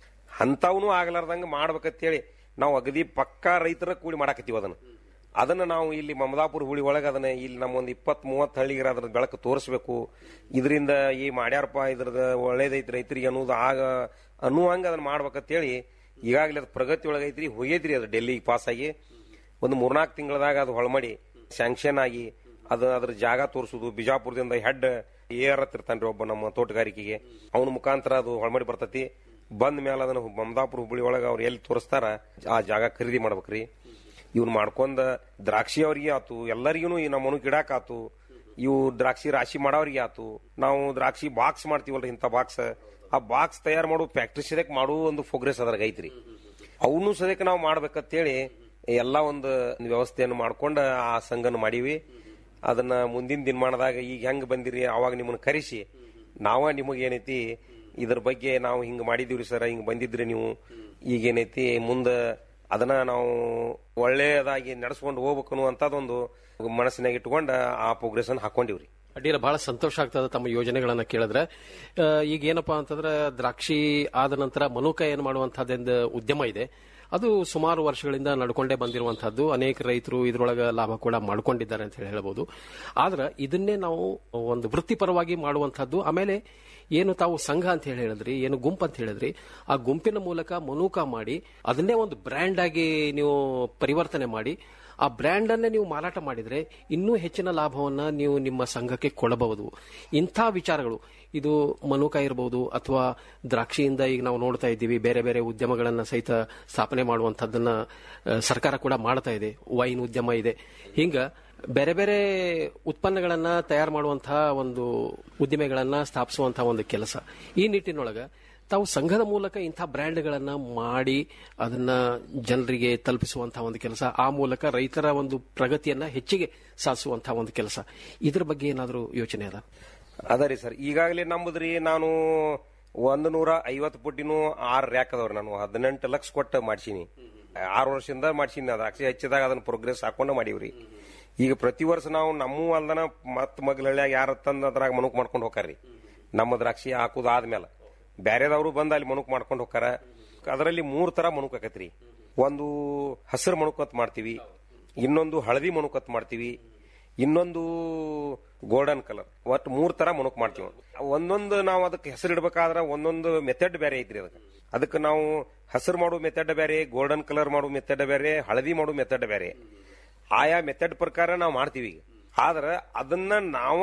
ಅಂತವನು ಆಗ್ಲಾರ್ದಂಗ ಮಾಡ್ಬೇಕಂತೇಳಿ ನಾವು ಅಗದಿ ಪಕ್ಕಾ ರೈತರ ಕೂಡಿ ಮಾಡಾಕತ್ತೀವಿ ಅದನ್ನ ಅದನ್ನ ನಾವು ಇಲ್ಲಿ ಮಮದಾಪುರ ಹುಳಿ ಒಳಗೆ ಅದನ್ನ ಇಲ್ಲಿ ನಮ್ಮ ಒಂದು ಇಪ್ಪತ್ ಮೂವತ್ತು ಹಳ್ಳಿಗೆ ಅದ್ರ ಬೆಳಕು ತೋರಿಸ್ಬೇಕು ಇದರಿಂದ ಈ ಮಾಡ್ಯಾರಪ್ಪ ಇದ್ರದ ಒಳ್ಳೇದೈತಿ ರೈತರಿಗೆ ಅನ್ನೋದು ಆಗ ಅನ್ನುವಂಗ ಅದನ್ನ ಮಾಡ್ಬೇಕಂತೇಳಿ ಈಗಾಗಲೇ ಅದು ಪ್ರಗತಿ ಒಳಗೈತ್ರಿ ಹೋಗೈತ್ರಿ ಅದು ಡೆಲ್ಲಿಗೆ ಪಾಸ್ ಆಗಿ ಒಂದು ಮೂರ್ನಾಲ್ಕು ತಿಂಗಳದಾಗ ಅದು ಹೊಳಮಡಿ ಸ್ಯಾಂಕ್ಷನ್ ಆಗಿ ಅದು ಅದ್ರ ಜಾಗ ತೋರಿಸುದು ಬಿಜಾಪುರದಿಂದ ಹೆಡ್ ಏರ್ ಹತ್ತಿರ್ತಾನ್ರಿ ಒಬ್ಬ ನಮ್ಮ ತೋಟಗಾರಿಕೆಗೆ ಅವನ ಮುಖಾಂತರ ಅದು ಹೊಳಮಡಿ ಬರ್ತತಿ ಬಂದ ಮೇಲೆ ಅದನ್ನ ಮಮದಾಪುರ ಹುಬ್ಬಳ್ಳಿ ಒಳಗ ಅವ್ರು ಎಲ್ಲಿ ತೋರಿಸ್ತಾರ ಆ ಜಾಗ ಖರೀದಿ ಮಾಡ್ಬೇಕ್ರಿ ಇವ್ನ ಮಾಡ್ಕೊಂಡ ದ್ರಾಕ್ಷಿ ಅವ್ರಿಗೆ ಆತು ಎಲ್ಲರಿಗೂ ಈ ನಮ್ಮ ಗಿಡಾಕ್ ಆತು ಇವು ದ್ರಾಕ್ಷಿ ರಾಶಿ ಮಾಡೋರಿಗೆ ಆತು ನಾವು ದ್ರಾಕ್ಷಿ ಬಾಕ್ಸ್ ಮಾಡ್ತೀವಲ್ರಿ ಇಂಥ ಬಾಕ್ಸ್ ಆ ಬಾಕ್ಸ್ ತಯಾರು ಮಾಡೋ ಫ್ಯಾಕ್ಟ್ರಿ ಸದ್ಯಕ್ ಮಾಡೋ ಒಂದು ಪ್ರೋಗ್ರೆಸ್ ಅದ್ರಾಗ ಐತ್ರಿ ಅವನು ಸದ್ಯಕ್ಕೆ ನಾವು ಮಾಡ್ಬೇಕಂತೇಳಿ ಎಲ್ಲಾ ಒಂದು ವ್ಯವಸ್ಥೆಯನ್ನು ಮಾಡ್ಕೊಂಡ ಆ ಸಂಘನ ಮಾಡೀವಿ ಅದನ್ನ ಮುಂದಿನ ದಿನಮಾನದಾಗ ಈಗ ಹೆಂಗ್ ಬಂದಿರಿ ಅವಾಗ ನಿಮ್ಮನ್ನ ಕರೆಸಿ ನಾವ ನಿಮಗೆ ಏನೈತಿ ಇದ್ರ ಬಗ್ಗೆ ನಾವು ಹಿಂಗ್ ಮಾಡಿದೀವ್ರಿ ಸರ್ ಹಿಂಗ್ ಬಂದಿದ್ರಿ ನೀವು ಈಗೇನೈತಿ ಮುಂದ ಅದನ್ನ ನಾವು ಒಳ್ಳೆಯದಾಗಿ ನಡೆಸ್ಕೊಂಡು ಹೋಗ್ಬೇಕು ಅನ್ನುವಂಥದ್ದೊಂದು ಮನಸ್ಸಿನಾಗ ಇಟ್ಕೊಂಡ ಆ ಪ್ರೋಗ್ರೆಸ್ ಅನ್ನು ಹಾಕೊಂಡಿವ್ರಿ ಅಡ್ಡಿಲ್ಲ ಬಹಳ ಸಂತೋಷ ಆಗ್ತದೆ ತಮ್ಮ ಯೋಜನೆಗಳನ್ನ ಕೇಳಿದ್ರೆ ಆ, ಈಗ ಏನಪ್ಪಾ ಅಂತಂದ್ರೆ ದ್ರಾಕ್ಷಿ ಆದ ನಂತರ ಮನುಕ ಏನ್ ಮಾಡುವಂತಹದ್ದೊಂದು ಉದ್ಯಮ ಇದೆ ಅದು ಸುಮಾರು ವರ್ಷಗಳಿಂದ ನಡ್ಕೊಂಡೇ ಬಂದಿರುವಂತಹದ್ದು ಅನೇಕ ರೈತರು ಇದ್ರೊಳಗ ಲಾಭ ಕೂಡ ಮಾಡ್ಕೊಂಡಿದ್ದಾರೆ ಅಂತ ಹೇಳಿ ಹೇಳ್ಬೋದು ಆದ್ರೆ ಇದನ್ನೇ ನಾವು ಒಂದು ವೃತ್ತಿಪರವಾಗಿ ಮಾಡುವಂತಹದ್ದು ಆಮೇಲೆ ಏನು ತಾವು ಸಂಘ ಅಂತ ಹೇಳಿ ಹೇಳಿದ್ರಿ ಏನು ಗುಂಪು ಅಂತ ಹೇಳಿದ್ರಿ ಆ ಗುಂಪಿನ ಮೂಲಕ ಮನೂಕ ಮಾಡಿ ಅದನ್ನೇ ಒಂದು ಬ್ರ್ಯಾಂಡ್ ಆಗಿ ನೀವು ಪರಿವರ್ತನೆ ಮಾಡಿ ಆ ಬ್ರ್ಯಾಂಡ್ ಅನ್ನೇ ನೀವು ಮಾರಾಟ ಮಾಡಿದ್ರೆ ಇನ್ನೂ ಹೆಚ್ಚಿನ ಲಾಭವನ್ನ ನೀವು ನಿಮ್ಮ ಸಂಘಕ್ಕೆ ಕೊಡಬಹುದು ಇಂಥ ವಿಚಾರಗಳು ಇದು ಮನುಕ ಇರಬಹುದು ಅಥವಾ ದ್ರಾಕ್ಷಿಯಿಂದ ಈಗ ನಾವು ನೋಡ್ತಾ ಇದ್ದೀವಿ ಬೇರೆ ಬೇರೆ ಉದ್ಯಮಗಳನ್ನ ಸಹಿತ ಸ್ಥಾಪನೆ ಮಾಡುವಂತದ್ದನ್ನ ಆ, ಸರ್ಕಾರ ಕೂಡ ಮಾಡ್ತಾ ಇದೆ ವೈನ್ ಉದ್ಯಮ ಇದೆ ಹಿಂಗ ಬೇರೆ ಬೇರೆ ಉತ್ಪನ್ನಗಳನ್ನ ತಯಾರು ಮಾಡುವಂತಹ ಒಂದು ಉದ್ದಿಮೆಗಳನ್ನ ಸ್ಥಾಪಿಸುವಂತಹ ಒಂದು ಕೆಲಸ ಈ ನಿಟ್ಟಿನೊಳಗ ತಾವು ಸಂಘದ ಮೂಲಕ ಇಂಥ ಬ್ರ್ಯಾಂಡ್ಗಳನ್ನ ಮಾಡಿ ಅದನ್ನ ಜನರಿಗೆ ತಲುಪಿಸುವಂತಹ ಒಂದು ಕೆಲಸ ಆ ಮೂಲಕ ರೈತರ ಒಂದು ಪ್ರಗತಿಯನ್ನ ಹೆಚ್ಚಿಗೆ ಸಾಧಿಸುವಂತಹ ಒಂದು ಕೆಲಸ ಇದ್ರ ಬಗ್ಗೆ ಏನಾದರೂ ಯೋಚನೆ ಅದ ಅದ ರೀ ಸರ್ ಈಗಾಗಲೇ ನಂಬುದ್ರಿ ನಾನು ಒಂದು ನೂರ ಐವತ್ತು ಪುಟ್ಟಿನೂ ಆರು ರ್ಯಾಕ್ ಅದಾವ್ರಿ ನಾನು ಹದಿನೆಂಟು ಲಕ್ಷ ಕೊಟ್ಟು ಮಾಡ್ಸೀನಿ ಆರು ವರ್ಷದಿಂದ ಮಾಡ್ಸೀನಿ ಅದು ಅಕ್ಷಯ ಹೆಚ್ಚಿದಾಗ ಅದನ್ನ ಪ್ರೋಗ್ರೆಸ್ ಹಾಕೊಂಡು ಮಾಡೀವ್ರಿ ಈಗ ಪ್ರತಿ ವರ್ಷ ನಾವು ನಮ್ಮ ಅಲ್ದನ ಮತ್ ಮಗ್ಲಳ್ಳ್ಯಾಗ ಯಾರ ತಂದು ಅದ್ರಾಗ ಮನುಕ್ ಮಾಡ್ಕೊಂಡು ಹೋಗ್ತಾರ್ರಿ ನಮ್ಮ ದ್ರಾಕ್ಷಿ ಹಾಕುದು ಆದ್ಮೇಲೆ ಬ್ಯಾರೆದವರು ಬಂದು ಅಲ್ಲಿ ಮನುಕ್ ಮಾಡ್ಕೊಂಡು ಹೋಗ್ತಾರ ಅದರಲ್ಲಿ ಮೂರ್ ತರ ಮನುಕ್ ಆಕತ್ರಿ ಒಂದು ಹಸಿರು ಮಣುಕತ್ ಮಾಡ್ತೀವಿ ಇನ್ನೊಂದು ಹಳದಿ ಮಣುಕತ್ ಮಾಡ್ತೀವಿ ಇನ್ನೊಂದು ಗೋಲ್ಡನ್ ಕಲರ್ ಒಟ್ಟು ಮೂರ್ ತರ ಮನುಕ್ ಮಾಡ್ತೀವಿ ಒಂದೊಂದು ನಾವು ಅದಕ್ಕೆ ಹೆಸರು ಇಡ್ಬೇಕಾದ್ರ ಒಂದೊಂದು ಮೆಥಡ್ ಬೇರೆ ಐತ್ರಿ ಅದಕ್ಕೆ ಅದಕ್ಕೆ ನಾವು ಹಸಿರು ಮಾಡೋ ಮೆಥಡ್ ಬೇರೆ ಗೋಲ್ಡನ್ ಕಲರ್ ಮಾಡೋ ಮೆಥಡ್ ಬೇರೆ ಹಳದಿ ಮಾಡೋ ಮೆಥಡ್ ಬೇರೆ ಆಯಾ ಮೆಥಡ್ ಪ್ರಕಾರ ನಾವು ಮಾಡ್ತೀವಿ ಈಗ ಆದ್ರ ಅದನ್ನ ನಾವ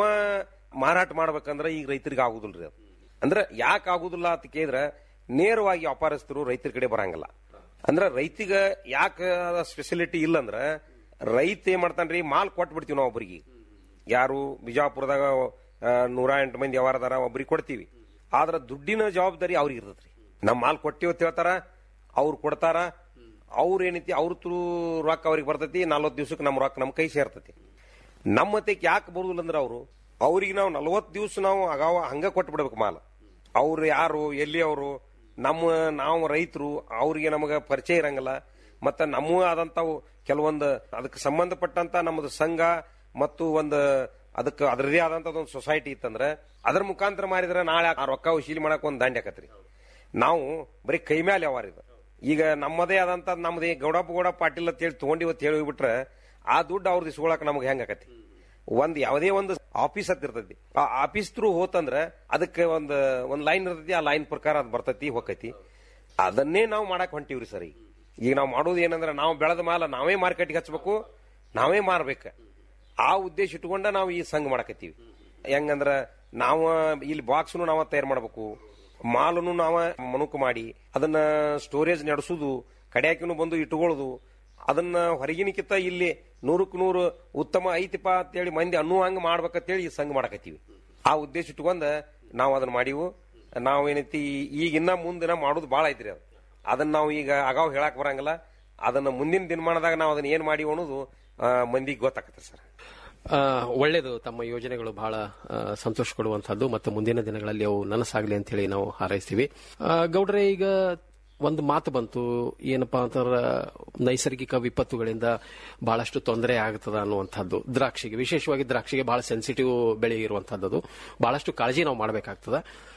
ಮಾರಾಟ ಮಾಡ್ಬೇಕಂದ್ರ ಈಗ ರೈತರಿಗೆ ಆಗುದಿಲ್ರಿ ಅದು ಅಂದ್ರೆ ಯಾಕೆ ಆಗುದಿಲ್ಲ ಅಂತ ಕೇಳಿದ್ರ ನೇರವಾಗಿ ವ್ಯಾಪಾರಸ್ಥರು ರೈತರ ಕಡೆ ಬರಂಗಿಲ್ಲ ಅಂದ್ರ ರೈತಿಗ ಯಾಕೆ ಸ್ಪೆಸಿಲಿಟಿ ಇಲ್ಲ ಅಂದ್ರ ರೈತ ಏನ್ ಮಾಡ್ತಾನ್ರಿ ಮಾಲ್ ಕೊಟ್ಟು ಬಿಡ್ತೀವಿ ನಾವು ಒಬ್ಬರಿಗೆ ಯಾರು ಬಿಜಾಪುರದಾಗ ಆ, ನೂರ ಎಂಟು ಮಂದಿ ಯಾವಾರದಾರ ಒಬ್ರಿಗೆ ಕೊಡ್ತೀವಿ ಆದ್ರ ದುಡ್ಡಿನ ಜವಾಬ್ದಾರಿ ಅವ್ರಿಗೆ ಇರ್ತದ್ರಿ ನಮ್ಮ ಮಾಲ್ ಕೊಟ್ಟಿವಿ ಅಂತ ಹೇಳ್ತಾರ ಅವ್ರು ಕೊಡ್ತಾರ ಅವ್ರು ಏನೈತಿ ಅವ್ರ ತ್ರೂ ರೊಕ್ಕ ಅವ್ರಿಗೆ ಬರ್ತೈತಿ ನಲ್ವತ್ತು ದಿವ್ಸಕ್ಕೆ ನಮ್ಮ ರೊಕ್ಕ ನಮ್ಮ ಕೈ ಸೇರ್ತೈತಿ ನಮ್ಮ ಮತಕ್ಕೆ ಯಾಕೆ ಬರುದಿಲ್ಲ ಅಂದ್ರೆ ಅವರು ಅವ್ರಿಗೆ ನಾವು ನಲ್ವತ್ತು ದಿವ್ಸ ನಾವು ಅಗಾವ ಹಂಗ ಕೊಟ್ಟು ಬಿಡ್ಬೇಕು ಮಾಲ್ ಅವ್ರು ಯಾರು ಎಲ್ಲಿ ಅವರು ನಮ್ಮ ನಾವು ರೈತರು ಅವ್ರಿಗೆ ನಮಗೆ ಪರಿಚಯ ಇರಂಗಿಲ್ಲ ಮತ್ತೆ ನಮ್ಮ ಆದಂತಾವು ಕೆಲವೊಂದು ಅದಕ್ಕೆ ಸಂಬಂಧಪಟ್ಟಂತ ನಮ್ಮದು ಸಂಘ ಮತ್ತು ಒಂದು ಅದಕ್ಕೆ ಅದರದೇ ಆದಂತ ಒಂದು ಸೊಸೈಟಿ ಇತ್ತಂದ್ರೆ ಅದ್ರ ಮುಖಾಂತರ ಮಾರಿದ್ರೆ ನಾಳೆ ಆ ರೊಕ್ಕ ವಸೂಲಿ ಮಾಡಕ್ ಒಂದು ದಂಡ ಆಕತ್ರಿ ನಾವು ಬರೀ ಕೈ ಮೇಲೆ ಯಾವಾರ ಇದು ಈಗ ನಮ್ಮದೇ ಆದಂತ ನಮ್ದು ಈ ಗೌಡಪ್ಪ ಗೌಡ ಪಾಟೀಲ್ ಅಂತ ಹೇಳಿ ತಗೊಂಡಿ ಇವತ್ತು ಹೇಳಿ ಹೋಗ್ಬಿಟ್ರೆ ಆ ದುಡ್ಡು ಅವ್ರದ್ದು ಇಸ್ಕೊಳಕ್ ನಮ್ಗೆ ಹೆಂಗ್ ಆಕತಿ ಒಂದ್ ಯಾವುದೇ ಒಂದು ಆಫೀಸ್ ಅಂತ ಇರ್ತೈತಿ ಆ ಆಫೀಸ್ ಥ್ರೂ ಹೋತಂದ್ರ ಅದಕ್ಕೆ ಒಂದು ಒಂದ್ ಲೈನ್ ಇರ್ತೈತಿ ಆ ಲೈನ್ ಪ್ರಕಾರ ಅದ್ ಬರ್ತೈತಿ ಹೋಗೈತಿ ಅದನ್ನೇ ನಾವು ಮಾಡಕ್ ಹೊಂಟಿವ್ರಿ ಸರ್ ಈಗ ಈಗ ನಾವು ಮಾಡೋದು ಏನಂದ್ರೆ ನಾವು ಬೆಳೆದ ಮಾಲ ನಾವೇ ಮಾರ್ಕೆಟ್ಗೆ ಹಚ್ಬೇಕು ನಾವೇ ಮಾರ್ಬೇಕ ಆ ಉದ್ದೇಶ ಇಟ್ಕೊಂಡ ನಾವು ಈ ಸಂಘ ಮಾಡಕತ್ತೀವಿ ಹೆಂಗಂದ್ರ ನಾವು ಇಲ್ಲಿ ಬಾಕ್ಸ್ನು ನಾವ ತಯಾರು ಮಾಡಬೇಕು ಮಾಲನ್ನು ನಾವ ಮನುಕು ಮಾಡಿ ಅದನ್ನ ಸ್ಟೋರೇಜ್ ನಡೆಸುದು ಕಡ್ಯಾಕಿನೂ ಬಂದು ಇಟ್ಕೊಳ್ಳೋದು ಅದನ್ನ ಹೊರಗಿನಕ್ಕಿಂತ ಇಲ್ಲಿ ನೂರಕ್ಕೆ ನೂರು ಉತ್ತಮ ಐತಿಪ್ಪ ಅಂತೇಳಿ ಮಂದಿ ಅನ್ನುವಂಗ ಮಾಡ್ಬೇಕಂತೇಳಿ ಈ ಸಂಘ ಮಾಡಕತ್ತೀವಿ ಆ ಉದ್ದೇಶ ಇಟ್ಕೊಂಡ ನಾವು ಅದನ್ನ ಮಾಡಿವು ನಾವು ಏನೈತಿ ಈಗ ಇನ್ನ ಮುಂದಿನ ಮಾಡೋದು ಬಾಳ ಐತ್ರಿ ಅದು ಅದನ್ನ ನಾವು ಈಗ ಅಗಾವ್ ಹೇಳಕ್ ಬರಂಗಿಲ್ಲ ಅದನ್ನ ಮುಂದಿನ ದಿನಮಾನದಾಗ ನಾವು ಅದನ್ನ ಏನ್ ಮಾಡಿವು ಅನ್ನೋದು ಆ, ಮಂದಿಗೆ ಗೊತ್ತಾಗತ್ತೆ ಸರ್ ಆ, ಒಳ್ಳೇದು ತಮ್ಮ ಯೋಜನೆಗಳು ಬಹಳ ಆ, ಸಂತೋಷ ಕೊಡುವಂತಹದ್ದು ಮತ್ತು ಮುಂದಿನ ದಿನಗಳಲ್ಲಿ ಅವು ನನಸಾಗಲಿ ಅಂತ ಹೇಳಿ ನಾವು ಹಾರೈಸ್ತೀವಿ ಆ, ಗೌಡ್ರೆ ಈಗ ಒಂದು ಮಾತು ಬಂತು ಏನಪ್ಪಾ ಅಂತಂದ್ರ ನೈಸರ್ಗಿಕ ವಿಪತ್ತುಗಳಿಂದ ಬಹಳಷ್ಟು ತೊಂದರೆ ಆಗ್ತದ ಅನ್ನುವಂಥದ್ದು ದ್ರಾಕ್ಷಿಗೆ ವಿಶೇಷವಾಗಿ ದ್ರಾಕ್ಷಿಗೆ ಬಹಳ ಸೆನ್ಸಿಟಿವ್ ಬೆಳೆ ಇರುವಂತಹದ್ದು ಬಹಳಷ್ಟು ಕಾಳಜಿ ನಾವು ಮಾಡಬೇಕಾಗ್ತದ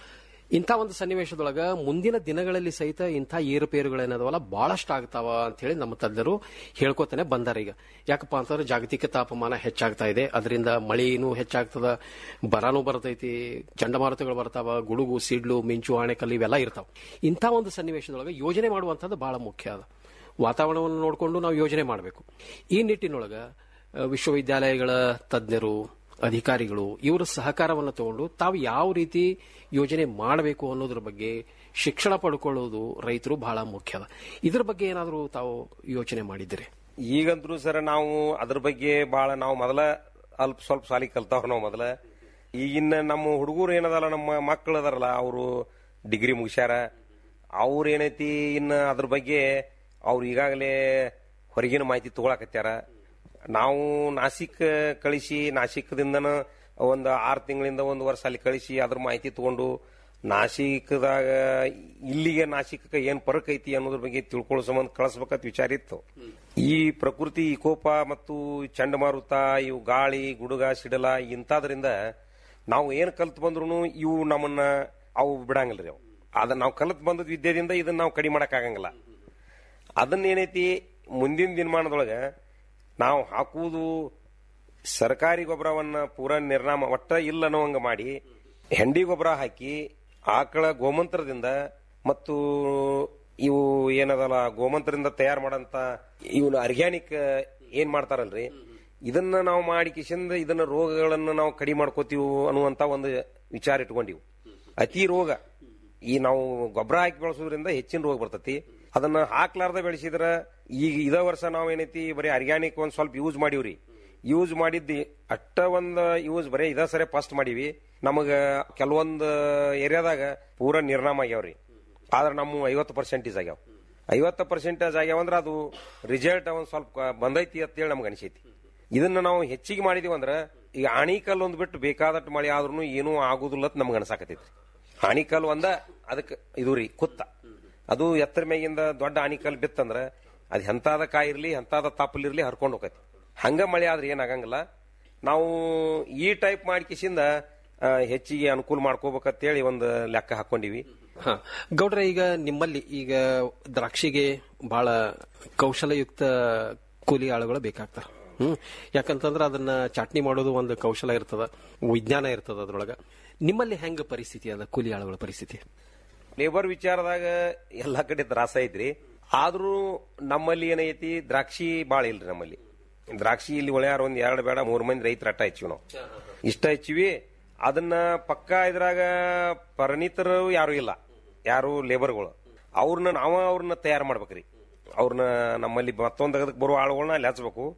ಇಂಥ ಒಂದು ಸನ್ನಿವೇಶದೊಳಗ ಮುಂದಿನ ದಿನಗಳಲ್ಲಿ ಸಹಿತ ಇಂಥ ಏರುಪೇರುಗಳೇನದವಲ್ಲ ಬಹಳಷ್ಟು ಆಗ್ತಾವ ಅಂತ ಹೇಳಿ ನಮ್ಮ ತಜ್ಞರು ಹೇಳ್ಕೊತಾನೆ ಬಂದಾರ ಈಗ ಯಾಕಪ್ಪ ಅಂತಂದ್ರೆ ಜಾಗತಿಕ ತಾಪಮಾನ ಹೆಚ್ಚಾಗ್ತಾ ಇದೆ ಅದರಿಂದ ಮಳೆನೂ ಹೆಚ್ಚಾಗ್ತದ ಬರನೂ ಬರ್ತೈತಿ ಚಂಡಮಾರುತಗಳು ಬರ್ತಾವ ಗುಡುಗು ಸಿಡ್ಲು ಮಿಂಚು ಆಣೆಕಲ್ಲು ಇವೆಲ್ಲ ಇರ್ತಾವ ಇಂಥ ಒಂದು ಸನ್ನಿವೇಶದೊಳಗ ಯೋಜನೆ ಮಾಡುವಂಥದ್ದು ಬಹಳ ಮುಖ್ಯ ಅದ ವಾತಾವರಣವನ್ನು ನೋಡಿಕೊಂಡು ನಾವು ಯೋಜನೆ ಮಾಡಬೇಕು ಈ ನಿಟ್ಟಿನೊಳಗ ಅಹ್, ವಿಶ್ವವಿದ್ಯಾಲಯಗಳ ತಜ್ಞರು ಅಧಿಕಾರಿಗಳು ಇವರ ಸಹಕಾರವನ್ನು ತಗೊಂಡು ತಾವು ಯಾವ ರೀತಿ ಯೋಜನೆ ಮಾಡಬೇಕು ಅನ್ನೋದ್ರ ಬಗ್ಗೆ ಶಿಕ್ಷಣ ಪಡ್ಕೊಳ್ಳೋದು ರೈತರು ಬಹಳ ಮುಖ್ಯ ಅದ ಇದ್ರ ಬಗ್ಗೆ ಏನಾದರೂ ತಾವು ಯೋಚನೆ ಮಾಡಿದ್ದೀರಿ ಈಗಂತೂ ಸರ್ ನಾವು ಅದ್ರ ಬಗ್ಗೆ ಬಹಳ ನಾವು ಮೊದಲ ಅಲ್ಪ ಸ್ವಲ್ಪ ಸಾಲಿ ಕಲ್ತಾವ ನಾವು ಮೊದಲ ಈಗಿನ ನಮ್ಮ ಹುಡುಗರು ಏನದಲ್ಲ ನಮ್ಮ ಮಕ್ಕಳು ಅದಾರಲ್ಲ ಅವರು ಡಿಗ್ರಿ ಮುಗಿಸ್ಯಾರ ಅವ್ರ ಏನೈತಿ ಇನ್ನ ಅದ್ರ ಬಗ್ಗೆ ಅವ್ರು ಈಗಾಗಲೇ ಹೊರಗಿನ ಮಾಹಿತಿ ತಗೊಳಕತ್ಯಾರ ನಾವು ನಾಸಿಕ್ ಕಳಿಸಿ ನಾಸಿಕದಿಂದನ ಒಂದು ಆರು ತಿಂಗಳಿಂದ ಒಂದು ವರ್ಷ ಅಲ್ಲಿ ಕಳಿಸಿ ಅದ್ರ ಮಾಹಿತಿ ತಗೊಂಡು ನಾಸಿಕದಾಗ ಇಲ್ಲಿಗೆ ನಾಸಿಕಕ್ಕೆ ಏನ್ ಫರಕ್ ಐತಿ ಅನ್ನೋದ್ರ ಬಗ್ಗೆ ತಿಳ್ಕೊಳ್ಳೋ ಸಂಬಂಧ ಕಳಿಸ್ಬೇಕಂತ ವಿಚಾರ ಇತ್ತು ಈ ಪ್ರಕೃತಿ ವಿಕೋಪ ಮತ್ತು ಚಂಡಮಾರುತ ಇವು ಗಾಳಿ ಗುಡುಗ ಸಿಡಲ ಇಂಥದ್ರಿಂದ ನಾವು ಏನ್ ಕಲ್ತ್ ಬಂದ್ರು ಇವು ನಮ್ಮನ್ನ ಅವು ಬಿಡಂಗಿಲ್ರಿ ಅವು ಅದ ನಾವು ಕಲ್ತ್ ಬಂದದ ವಿದ್ಯೆದಿಂದ ಇದನ್ನ ನಾವು ಕಡಿಮೆ ಮಾಡಕ್ಕಾಗಂಗಿಲ್ಲ ಅದನ್ನ ಏನೈತಿ ಮುಂದಿನ ದಿನಮಾನದೊಳಗ ನಾವು ಹಾಕುವುದು ಸರ್ಕಾರಿ ಗೊಬ್ಬರವನ್ನ ಪೂರಾ ನಿರ್ನಾಮ ಒಟ್ಟ ಇಲ್ಲ ಅನ್ನೋಂಗ ಮಾಡಿ ಹೆಂಡಿ ಗೊಬ್ಬರ ಹಾಕಿ ಆಕಳ ಗೋಮಂತ್ರದಿಂದ ಮತ್ತು ಇವು ಏನದಲ್ಲ ಗೋಮಂತ್ರದಿಂದ ತಯಾರು ಮಾಡಂತ ಇವನು ಆರ್ಗ್ಯಾನಿಕ್ ಏನ್ ಮಾಡ್ತಾರಲ್ರಿ ಇದನ್ನ ನಾವು ಮಾಡಿ ಕಿಶಿಂದ ಇದನ್ನ ರೋಗಗಳನ್ನ ನಾವು ಕಡಿಮೆ ಮಾಡ್ಕೋತೀವಿ ಅನ್ನುವಂತ ಒಂದು ವಿಚಾರ ಇಟ್ಕೊಂಡಿವು ಅತಿ ರೋಗ ಈ ನಾವು ಗೊಬ್ಬರ ಹಾಕಿ ಬೆಳೆಸೋದ್ರಿಂದ ಹೆಚ್ಚಿನ ರೋಗ ಬರ್ತತಿ ಅದನ್ನ ಹಾಕ್ಲಾರ್ದ ಬೆಳೆಸಿದ್ರ ಈಗ ಇದ ವರ್ಷ ನಾವ್ ಏನೈತಿ ಬರೀ ಆರ್ಗ್ಯಾನಿಕ್ ಒಂದ್ ಸ್ವಲ್ಪ ಯೂಸ್ ಮಾಡಿವ್ರಿ ಯೂಸ್ ಮಾಡಿದ್ದಿ ಅಟ್ಟ ಒಂದ್ ಯೂಸ್ ಬರೀ ಇದ ಸರಿ ಫಸ್ಟ್ ಮಾಡಿವಿ ನಮಗ ಕೆಲವೊಂದ್ ಏರಿಯಾದಾಗ ಪೂರಾ ನಿರ್ನಾಮ ಆಗ್ಯಾವ್ರಿ ಆದ್ರ ನಮ್ಮ ಐವತ್ತು ಪರ್ಸೆಂಟೇಜ್ ಆಗ್ಯಾವ ಐವತ್ತು ಪರ್ಸೆಂಟೇಜ್ ಆಗ್ಯಾವಂದ್ರ ಅದು ರಿಸಲ್ಟ್ ಒಂದ್ ಸ್ವಲ್ಪ ಬಂದೈತಿ ಅಂತೇಳಿ ನಮ್ಗೆ ಅನಿಸೈತಿ ಇದನ್ನ ನಾವು ಹೆಚ್ಚಿಗೆ ಮಾಡಿದೀವಿ ಅಂದ್ರ ಈಗ ಆಣಿಕಲ್ ಒಂದ್ ಬಿಟ್ಟು ಬೇಕಾದಟ್ಟು ಮಳೆ ಆದ್ರೂ ಏನೂ ಆಗುದಿಲ್ಲ ಅಂತ ನಮ್ಗೆ ಅನ್ಸಾಕತೈತ್ರಿ ಆಣಿಕಲ್ ಒಂದ ಅದಕ್ಕೆ ಇದು ರೀ ಕುತ್ತ ಅದು ಎತ್ತರ ಮೇಗಿಂದ ದೊಡ್ಡ ಆಣಿಕಲ್ ಬಿತ್ತಂದ್ರ ಅದ್ ಎಂತಾದ ಕಾಯಿ ಇರ್ಲಿ ಎಂತಾದ ತಾಪಲ್ ಹರ್ಕೊಂಡು ಹೋಗತಿ ಹಂಗ ಮಳೆ ಆದ್ರೆ ಏನಾಗಂಗಿಲ್ಲ ನಾವು ಈ ಟೈಪ್ ಮಾಡ್ಕಿಸಿಂದ ಆ, ಹೆಚ್ಚಿಗೆ ಅನುಕೂಲ ಮಾಡ್ಕೋಬೇಕಂತೇಳಿ ಒಂದು ಲೆಕ್ಕ ಹಾಕೊಂಡಿವಿ ಹ ಗೌಡ್ರೆ ಈಗ ನಿಮ್ಮಲ್ಲಿ ಈಗ ದ್ರಾಕ್ಷಿಗೆ ಬಹಳ ಕೌಶಲಯುಕ್ತ ಕೂಲಿ ಆಳುಗಳು ಬೇಕಾಗ್ತಾರ ಹ್ಮ್ ಯಾಕಂತಂದ್ರ ಅದನ್ನ ಚಟ್ನಿ ಮಾಡೋದು ಒಂದು ಕೌಶಲ ಇರ್ತದ ವಿಜ್ಞಾನ ಇರ್ತದ ಅದ್ರೊಳಗ ನಿಮ್ಮಲ್ಲಿ ಹೆಂಗ ಪರಿಸ್ಥಿತಿ ಅದ ಕೂಲಿ ಆಳುಗಳ ಪರಿಸ್ಥಿತಿ ಲೇಬರ್ ವಿಚಾರದಾಗ ಎಲ್ಲಾ ಕಡೆ ತ್ರಾಸ ಐತ್ರಿ ಆದ್ರೂ ನಮ್ಮಲ್ಲಿ ಏನೈತಿ ದ್ರಾಕ್ಷಿ ಬಾಳ ಇಲ್ರಿ ನಮ್ಮಲ್ಲಿ ದ್ರಾಕ್ಷಿ ಇಲ್ಲಿ ಒಳ್ಳೆಯಾರ ಒಂದ್ ಎರಡ್ ಬೇಡ ಮೂರ್ ಮಂದಿ ರೈತರ ಅಟ್ಟ ಹಚ್ಚಿವಿ ನಾವು ಇಷ್ಟ ಹಚ್ಚಿವಿ ಅದನ್ನ ಪಕ್ಕ ಇದ್ರಾಗ ಪರಿಣಿತರು ಯಾರು ಇಲ್ಲ ಯಾರು ಲೇಬರ್ಗಳು ಅವ್ರನ್ನ ನಾವ ಅವ್ರನ್ನ ತಯಾರು ಮಾಡ್ಬೇಕ್ರಿ ಅವ್ರನ್ನ ನಮ್ಮಲ್ಲಿ ಮತ್ತೊಂದ್ ಅದಕ್ಕೆ ಬರುವ ಆಳುಗಳನ್ನ ಅಲ್ಲಿ ಹಚ್ಬೇಕು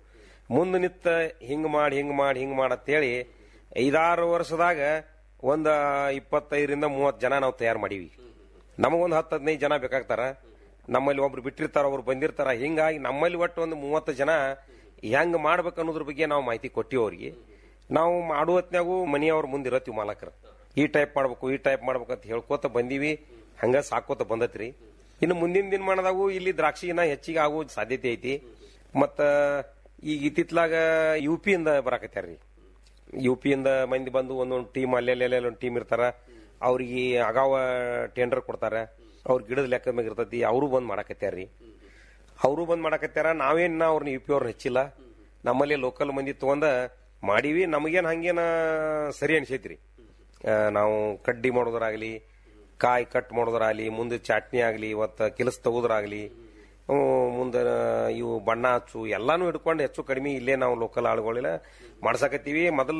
ಮುಂದೆ ನಿತ್ತ ಹಿಂಗ್ ಮಾಡಿ ಹಿಂಗ್ ಮಾಡಿ ಹಿಂಗ್ ಮಾಡತ್ತೇಳಿ ಐದಾರು ವರ್ಷದಾಗ ಒಂದ್ ಇಪ್ಪತ್ತೈದರಿಂದ ಮೂವತ್ತು ಜನ ನಾವು ತಯಾರು ಮಾಡೀವಿ ನಮಗೊಂದು ಹತ್ತು ಹದಿನೈದು ಜನ ಬೇಕಾಗ್ತಾರ ನಮ್ಮಲ್ಲಿ ಒಬ್ರು ಬಿಟ್ಟಿರ್ತಾರ ಅವ್ರು ಬಂದಿರ್ತಾರ ಹಿಂಗಾಗಿ ನಮ್ಮಲ್ಲಿ ಒಟ್ಟು ಒಂದು ಮೂವತ್ತು ಜನ ಹೆಂಗ್ ಮಾಡ್ಬೇಕು ಅನ್ನೋದ್ರ ಬಗ್ಗೆ ನಾವು ಮಾಹಿತಿ ಕೊಟ್ಟಿವಿ ಅವ್ರಿಗೆ ನಾವು ಮಾಡುವ ಹೊತ್ನ್ಯಾಗೂ ಮನೆಯವ್ರ ಮುಂದೆ ಇರತ್ತೀವಿ ಮಾಲಕರು ಈ ಟೈಪ್ ಮಾಡ್ಬೇಕು ಈ ಟೈಪ್ ಮಾಡ್ಬೇಕು ಅಂತ ಹೇಳ್ಕೋತ ಬಂದೀವಿ ಹಂಗ ಸಾಕೋತ ಬಂದತ್ರಿ ಇನ್ನು ಮುಂದಿನ ದಿನಮಾನದಾಗೂ ಇಲ್ಲಿ ದ್ರಾಕ್ಷಿ ಇನ್ನ ಹೆಚ್ಚಿಗೆ ಆಗೋ ಸಾಧ್ಯತೆ ಐತಿ ಮತ್ತ ಈಗ ಇತ್ತಿತ್ಲಾಗ ಯು ಪಿಯಿಂದ ಬರಾಕತ್ಯಾರ್ರಿ ಯು ಪಿಯಿಂದ ಮಂದಿ ಬಂದು ಒಂದೊಂದು ಟೀಮ್ ಅಲ್ಲೆಲ್ಲೆಲ್ಲ ಒಂದು ಟೀಮ್ ಇರ್ತಾರ ಅವ್ರಿಗೆ ಅಗಾವ ಟೆಂಡರ್ ಕೊಡ್ತಾರ ಅವ್ರ ಗಿಡದ ಲೆಕ್ಕದ ಮ್ಯಾಗ ಇರ್ತೈತಿ ಅವರು ಬಂದ್ ಮಾಡಾಕತ್ಯಾರ್ರಿ ಅವರು ಬಂದ್ ಮಾಡಾಕತ್ಯಾರ ನಾವೇನ್ ಅವ್ರನ್ನ ಯು ಪಿ ಅವ್ರನ್ನ ಹೆಚ್ಚಿಲ್ಲ ನಮ್ಮಲ್ಲಿ ಲೋಕಲ್ ಮಂದಿ ತಗೊಂಡ ಮಾಡೀವಿ ನಮಗೇನ್ ಹಂಗೇನ ಸರಿ ಅನ್ಸೈತ್ರಿ ಆ, ನಾವು ಕಡ್ಡಿ ಮಾಡೋದ್ರಾಗ್ಲಿ ಕಾಯಿ ಕಟ್ ಮಾಡೋದ್ರಾಗ್ಲಿ ಮುಂದೆ ಚಾಟ್ನಿ ಆಗ್ಲಿ ಇವತ್ತ ಕೆಲಸ ತಗೋದ್ರಾಗ್ಲಿ ಹ್ಮ್, ಮುಂದೆ ಇವು ಬಣ್ಣ ಹಚ್ಚು ಎಲ್ಲಾನು ಹಿಡ್ಕೊಂಡು ಹೆಚ್ಚು ಕಡಿಮೆ ಇಲ್ಲೇ ನಾವು ಲೋಕಲ್ ಆಳುಗಳಿಲ್ಲ ಮಾಡ್ಸಕತ್ತೀವಿ ಮೊದಲ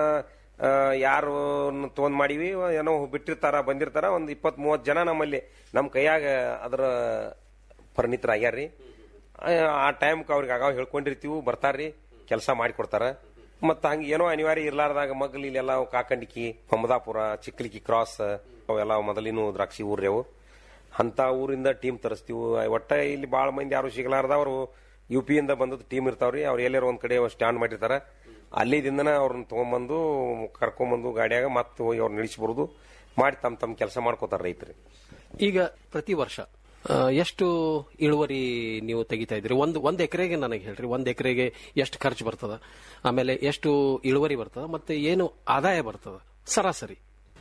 ಆ, ಯಾರು ತೊಗೊಂಡ್ ಮಾಡೀವಿ ಏನೋ ಬಿಟ್ಟಿರ್ತಾರ ಬಂದಿರ್ತಾರ ಒಂದ್ ಇಪ್ಪತ್ ಮೂವತ್ ಜನ ನಮ್ಮಲ್ಲಿ ನಮ್ಮ ಕೈಯಾಗ ಅದರ ಪರಿಣಿತರಾಗ್ಯಾರ್ರಿ ಆ, ಆ ಟೈಮ್ಗೆ ಅವ್ರಿಗೆ ಆಗಾವ್ ಹೇಳ್ಕೊಂಡಿರ್ತೀವಿ ಬರ್ತಾರ್ರಿ ಕೆಲಸ ಮಾಡಿಕೊಡ್ತಾರ ಮತ್ತ ಹಂಗ ಏನೋ ಅನಿವಾರ್ಯ ಇರ್ಲಾರ್ದಾಗ ಮಗ್ಲಿ ಇಲ್ಲೆಲ್ಲ ಅವು ಕಾಕಂಡಿಕಿ ಹೊಮದಾಪುರ ಚಿಕ್ಕಲಿಕ್ಕಿ ಕ್ರಾಸ್ ಅವೆಲ್ಲ ಮೊದಲಿನ ದ್ರಾಕ್ಷಿ ಊರ್ರಿ ಅವು ಅಂತ ಊರಿಂದ ಟೀಮ್ ತರಿಸ್ತೀವಿ ಒಟ್ಟ ಇಲ್ಲಿ ಬಾಳ ಮಂದಿ ಯಾರು ಸಿಗಲಾರ್ದವ್ರು ಯು ಪಿ ಇಂದ ಬಂದದ್ದು ಟೀಮ್ ಇರ್ತಾವ್ರಿ ಅವ್ರು ಎಲ್ಲಾರ ಒಂದ್ ಕಡೆ ಸ್ಟ್ಯಾಂಡ್ ಮಾಡಿರ್ತಾರ ಅಲ್ಲಿದಿಂದನ ಅವ್ರನ್ನ ತಗೊಂಬಂದು ಕರ್ಕೊಂಬಂದು ಗಾಡಿಯಾಗ ಮತ್ತೆ ಹೋಗಿ ಅವ್ರನ್ನ ನಿಲ್ಲಿಸಿ ಬರುದು ಮಾಡಿ ತಮ್ಮ ತಮ್ಮ ಕೆಲಸ ಮಾಡ್ಕೋತಾರ ರೈತರು ಈಗ ಪ್ರತಿ ವರ್ಷ ಆ, ಎಷ್ಟು ಇಳುವರಿ ನೀವು ತೆಗಿತಾ ಇದ್ರಿ ಒಂದು ಒಂದ್ ಎಕರೆಗೆ ನನಗೆ ಹೇಳ್ರಿ ಒಂದ್ ಎಕರೆಗೆ ಎಷ್ಟು ಖರ್ಚು ಬರ್ತದ ಆಮೇಲೆ ಎಷ್ಟು ಇಳುವರಿ ಬರ್ತದ ಮತ್ತೆ ಏನು ಆದಾಯ ಬರ್ತದ ಸರಾಸರಿ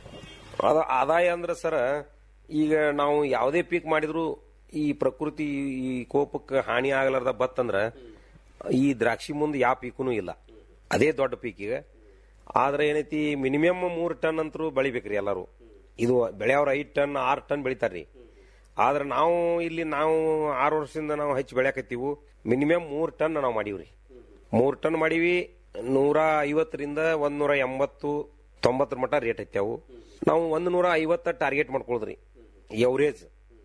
ಅದ ಆದಾಯ ಅಂದ್ರೆ ಸರ ಈಗ ನಾವು ಯಾವುದೇ ಪೀಕ್ ಮಾಡಿದ್ರು ಈ ಪ್ರಕೃತಿ ಈ ಕೋಪಕ್ಕೆ ಹಾನಿ ಆಗಲಾರ್ದ ಬತ್ತಂದ್ರ ಈ ದ್ರಾಕ್ಷಿ ಮುಂದೆ ಯಾವ ಪೀಕುನು ಇಲ್ಲ ಅದೇ ದೊಡ್ಡ ಪೀಕ್ ಈಗ ಆದ್ರೆ ಏನೈತಿ ಮಿನಿಮಮ್ ಮೂರ್ ಟನ್ ಅಂತರೂ ಬೆಳಿಬೇಕ್ರಿ ಎಲ್ಲರೂ ಇದು ಬೆಳೆಯವ್ರ ಐದ್ ಟನ್ ಆರ್ ಟನ್ ಬೆಳಿತಾರ್ರಿ ಆದ್ರೆ ನಾವು ಇಲ್ಲಿ ನಾವು ಆರು ವರ್ಷದಿಂದ ನಾವು ಹೆಚ್ಚು ಬೆಳ್ಯಾಕತ್ತೀವಿ ಮಿನಿಮಮ್ ಮೂರ್ ಟನ್ ನಾವು ಮಾಡೀವ್ರಿ ಮೂರ್ ಟನ್ ಮಾಡೀವಿ ನೂರ ಐವತ್ತರಿಂದ ಒಂದ್ ನೂರ ಎಂಬತ್ತು ತೊಂಬತ್ತರ ಮಟ್ಟ ರೇಟ್ ಐತಿ ಅವು ನಾವು ಒಂದ್ ನೂರ ಐವತ್ತ ಟಾರ್ಗೆಟ್ ಮಾಡ್ಕೊಳ್ದ್ರಿ ಎವರೇಜ್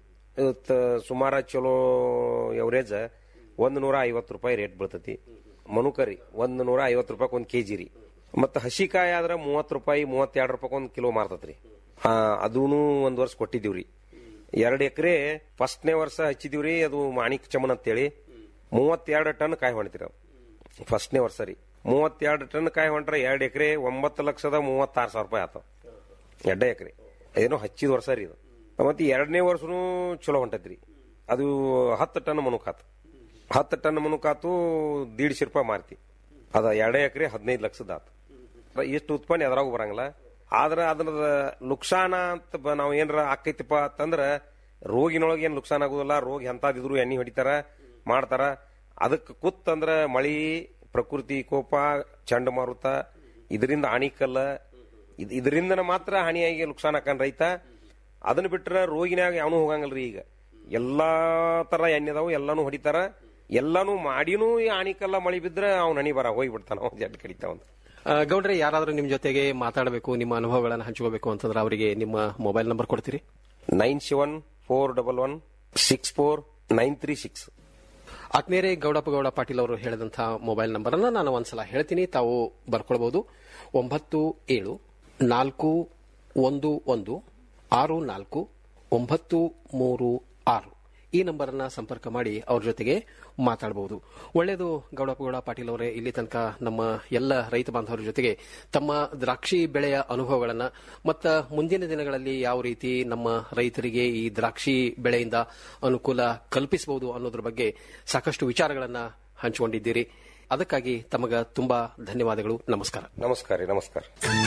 ಸುಮಾರ ಚಲೋ ಎವರೇಜ್ ಒಂದ್ ನೂರ ಐವತ್ತು ರೂಪಾಯಿ ರೇಟ್ ಬೀಳ್ತತಿ ಮನುಕರಿ ಒಂದ್ ನೂರ ಐವತ್ತು ರೂಪಾಯಿ ಒಂದ್ ಕೆಜಿ ರೀ ಮತ್ತ ಹಸಿಕಾಯಿ ಆದ್ರ ಮೂವತ್ ರೂಪಾಯಿ ಮೂವತ್ತೆರಡು ರೂಪಾಯಿ ಒಂದ್ ಕಿಲೋ ಮಾರ್ತತ್ರಿ ಅದೂನು ಒಂದ್ ವರ್ಷ ಕೊಟ್ಟಿದೀವ್ರಿ ಎರಡ್ ಎಕರೆ ಫಸ್ಟ್ನೇ ವರ್ಷ ಹಚ್ಚಿದೀವ್ರಿ ಅದು ಮಾಣಿಕ್ ಚಮನ್ ಅಂತೇಳಿ ಮೂವತ್ತೆರಡು ಟನ್ ಕಾಯಿ ಹೊಣ್ತಿರಿ ಫಸ್ಟ್ನೇ ವರ್ಷ ರೀ ಮೂವತ್ತೆರಡು ಟನ್ ಕಾಯಿ ಹೊಂಟ್ರೆ ಎರಡ್ ಎಕರೆ ಒಂಬತ್ತು ಲಕ್ಷದ ಮೂವತ್ತಾರು ಸಾವಿರ ರೂಪಾಯಿ ಆತ ಎರಡೇ ಎಕರೆ ಏನೋ ಹಚ್ಚಿದ ವರ್ಷ ರೀ ಇದು ಮತ್ತೆ ಎರಡನೇ ವರ್ಷನೂ ಚಲೋ ಹೊಂಟೈತ್ರಿ ಅದು ಹತ್ತು ಟನ್ ಮನುಕಾತು ಹತ್ತು ಟನ್ ಮನುಕಾತು ದೀಡ್ಶೆ ರೂಪಾಯಿ ಮಾರ್ತಿ ಅದ ಎರಡೇ ಎಕರೆ ಹದಿನೈದು ಲಕ್ಷದ ಆತು ಇಷ್ಟು ಉತ್ಪನ್ನ ಎದ್ರಾಗೂ ಬರಂಗಿಲ್ಲ ಆದ್ರ ಅದ್ರದ ನುಕ್ಸಾನ ಅಂತ ಬ- ನಾವ್ ಏನ್ರ ಆಕೈತಿಪ್ಪ ಅಂತಂದ್ರ ರೋಗಿನೊಳಗೆ ಏನ್ ನುಕ್ಸಾನ ಆಗುದಿಲ್ಲ ರೋಗ ಎಂತಾದಿದ್ರು ಎಣ್ಣೆ ಹೊಡಿತಾರ ಮಾಡ್ತಾರ ಅದಕ್ಕೆ ಕುತ್ತಂದ್ರ ಮಳಿ ಪ್ರಕೃತಿ ಕೋಪ ಚಂಡಮಾರುತ ಇದರಿಂದ ಆಣಿಕಲ್ಲ ಇದ್- ಇದರಿಂದ ಮಾತ್ರ ಹಾನಿಯಾಗಿ ನುಕ್ಸಾನ ಹಾಕನ್ ರೈತ ಅದನ್ನ ಬಿಟ್ರ ರೋಗಿನ್ಯಾಗ ಯಾವನು ಹೋಗಂಗಲ್ರಿ ಈಗ ಎಲ್ಲಾ ತರ ಎಣ್ಣೆ ಅದಾವು ಎಲ್ಲಾನು ಹೊಡಿತಾರ ಎಲ್ಲಾನು ಮಾಡಿನೂ ಈ ಆಣಿಕಲ್ಲ ಮಳಿ ಬಿದ್ರ ಅವ್ನ ಹನಿ ಬರ ಹೋಗಿ ಬಿಡ್ತಾನ ಅವ್ನ್ ಜಡ್ ಕಡಿತಾವ ಆ, ಗೌಡ್ರೆ ಯಾರಾದ್ರೂ ನಿಮ್ ಜೊತೆಗೆ ಮಾತಾಡಬೇಕು ನಿಮ್ಮ ಅನುಭವಗಳನ್ನ ಹಂಚ್ಕೋಬೇಕು ಅಂತಂದ್ರೆ ಅವರಿಗೆ ನಿಮ್ಮ ಮೊಬೈಲ್ ನಂಬರ್ ಕೊಡ್ತೀರಿ nine seven four double one six four nine three six ಆತ್ಮೇರೆ ಗೌಡಪ್ಪ ಗೌಡ ಪಾಟೀಲ್ ಅವರು ಹೇಳಿದಂತಹ ಮೊಬೈಲ್ ನಂಬರ್ ಅನ್ನ ನಾನು ಒಂದ್ಸಲ ಹೇಳ್ತೀನಿ ತಾವು ಬರ್ಕೊಳ್ಬಹುದು ಒಂಬತ್ತು ಏಳು ನಾಲ್ಕು ಒಂದು ಒಂದು ಆರು ನಾಲ್ಕು ಒಂಬತ್ತು ಮೂರು ಆರು ಈ ನಂಬರ್ ಅನ್ನ ಸಂಪರ್ಕ ಮಾಡಿ ಅವ್ರ ಜೊತೆಗೆ ಮಾತಾಡಬಹುದು ಒಳ್ಳೆಯದು ಗೌಡಪ್ಪ ಗೌಡ ಪಾಟೀಲ್ ಅವರೇ ಇಲ್ಲಿ ತನಕ ನಮ್ಮ ಎಲ್ಲ ರೈತ ಬಾಂಧವರ ಜೊತೆಗೆ ತಮ್ಮ ದ್ರಾಕ್ಷಿ ಬೆಳೆಯ ಅನುಭವಗಳನ್ನ ಮತ್ತ ಮುಂದಿನ ದಿನಗಳಲ್ಲಿ ಯಾವ ರೀತಿ ನಮ್ಮ ರೈತರಿಗೆ ಈ ದ್ರಾಕ್ಷಿ ಬೆಳೆಯಿಂದ ಅನುಕೂಲ ಕಲ್ಪಿಸಬಹುದು ಅನ್ನೋದ್ರ ಬಗ್ಗೆ ಸಾಕಷ್ಟು ವಿಚಾರಗಳನ್ನ ಹಂಚಿಕೊಂಡಿದ್ದೀರಿ ಅದಕ್ಕಾಗಿ ತಮಗ ತುಂಬಾ ಧನ್ಯವಾದಗಳು ನಮಸ್ಕಾರ ನಮಸ್ಕಾರ ರೀ ನಮಸ್ಕಾರ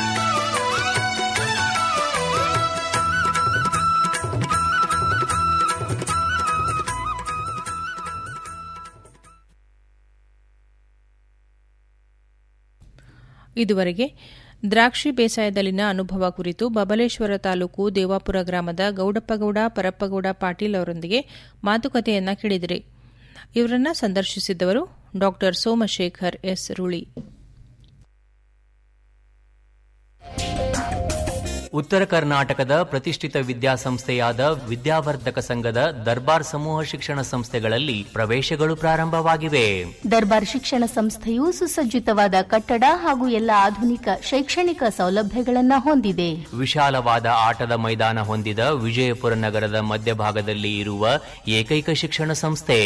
ಇದುವರೆಗೆ ದ್ರಾಕ್ಷಿ ಬೇಸಾಯದಲ್ಲಿನ ಅನುಭವ ಕುರಿತು ಬಬಲೇಶ್ವರ ತಾಲೂಕು ದೇವಾಪುರ ಗ್ರಾಮದ ಗೌಡಪ್ಪಗೌಡ ಪರಪ್ಪಗೌಡ ಪಾಟೀಲ್ ಅವರೊಂದಿಗೆ ಮಾತುಕತೆಯನ್ನ ಕೇಳಿದಿರಿ ಇವರನ್ನ ಸಂದರ್ಶಿಸಿದ್ದವರು ಡಾ ಸೋಮಶೇಖರ್ ಎಸ್ ರುಳಿ ಉತ್ತರ ಕರ್ನಾಟಕದ ಪ್ರತಿಷ್ಠಿತ ವಿದ್ಯಾಸಂಸ್ಥೆಯಾದ ವಿದ್ಯಾವರ್ಧಕ ಸಂಘದ ದರ್ಬಾರ್ ಸಮೂಹ ಶಿಕ್ಷಣ ಸಂಸ್ಥೆಗಳಲ್ಲಿ ಪ್ರವೇಶಗಳು ಪ್ರಾರಂಭವಾಗಿವೆ ದರ್ಬಾರ್ ಶಿಕ್ಷಣ ಸಂಸ್ಥೆಯು ಸುಸಜ್ಜಿತವಾದ ಕಟ್ಟಡ ಹಾಗೂ ಎಲ್ಲ ಆಧುನಿಕ ಶೈಕ್ಷಣಿಕ ಸೌಲಭ್ಯಗಳನ್ನ ಹೊಂದಿದೆ ವಿಶಾಲವಾದ ಆಟದ ಮೈದಾನ ಹೊಂದಿದ ವಿಜಯಪುರ ನಗರದ ಮಧ್ಯಭಾಗದಲ್ಲಿ ಇರುವ ಏಕೈಕ ಶಿಕ್ಷಣ ಸಂಸ್ಥೆ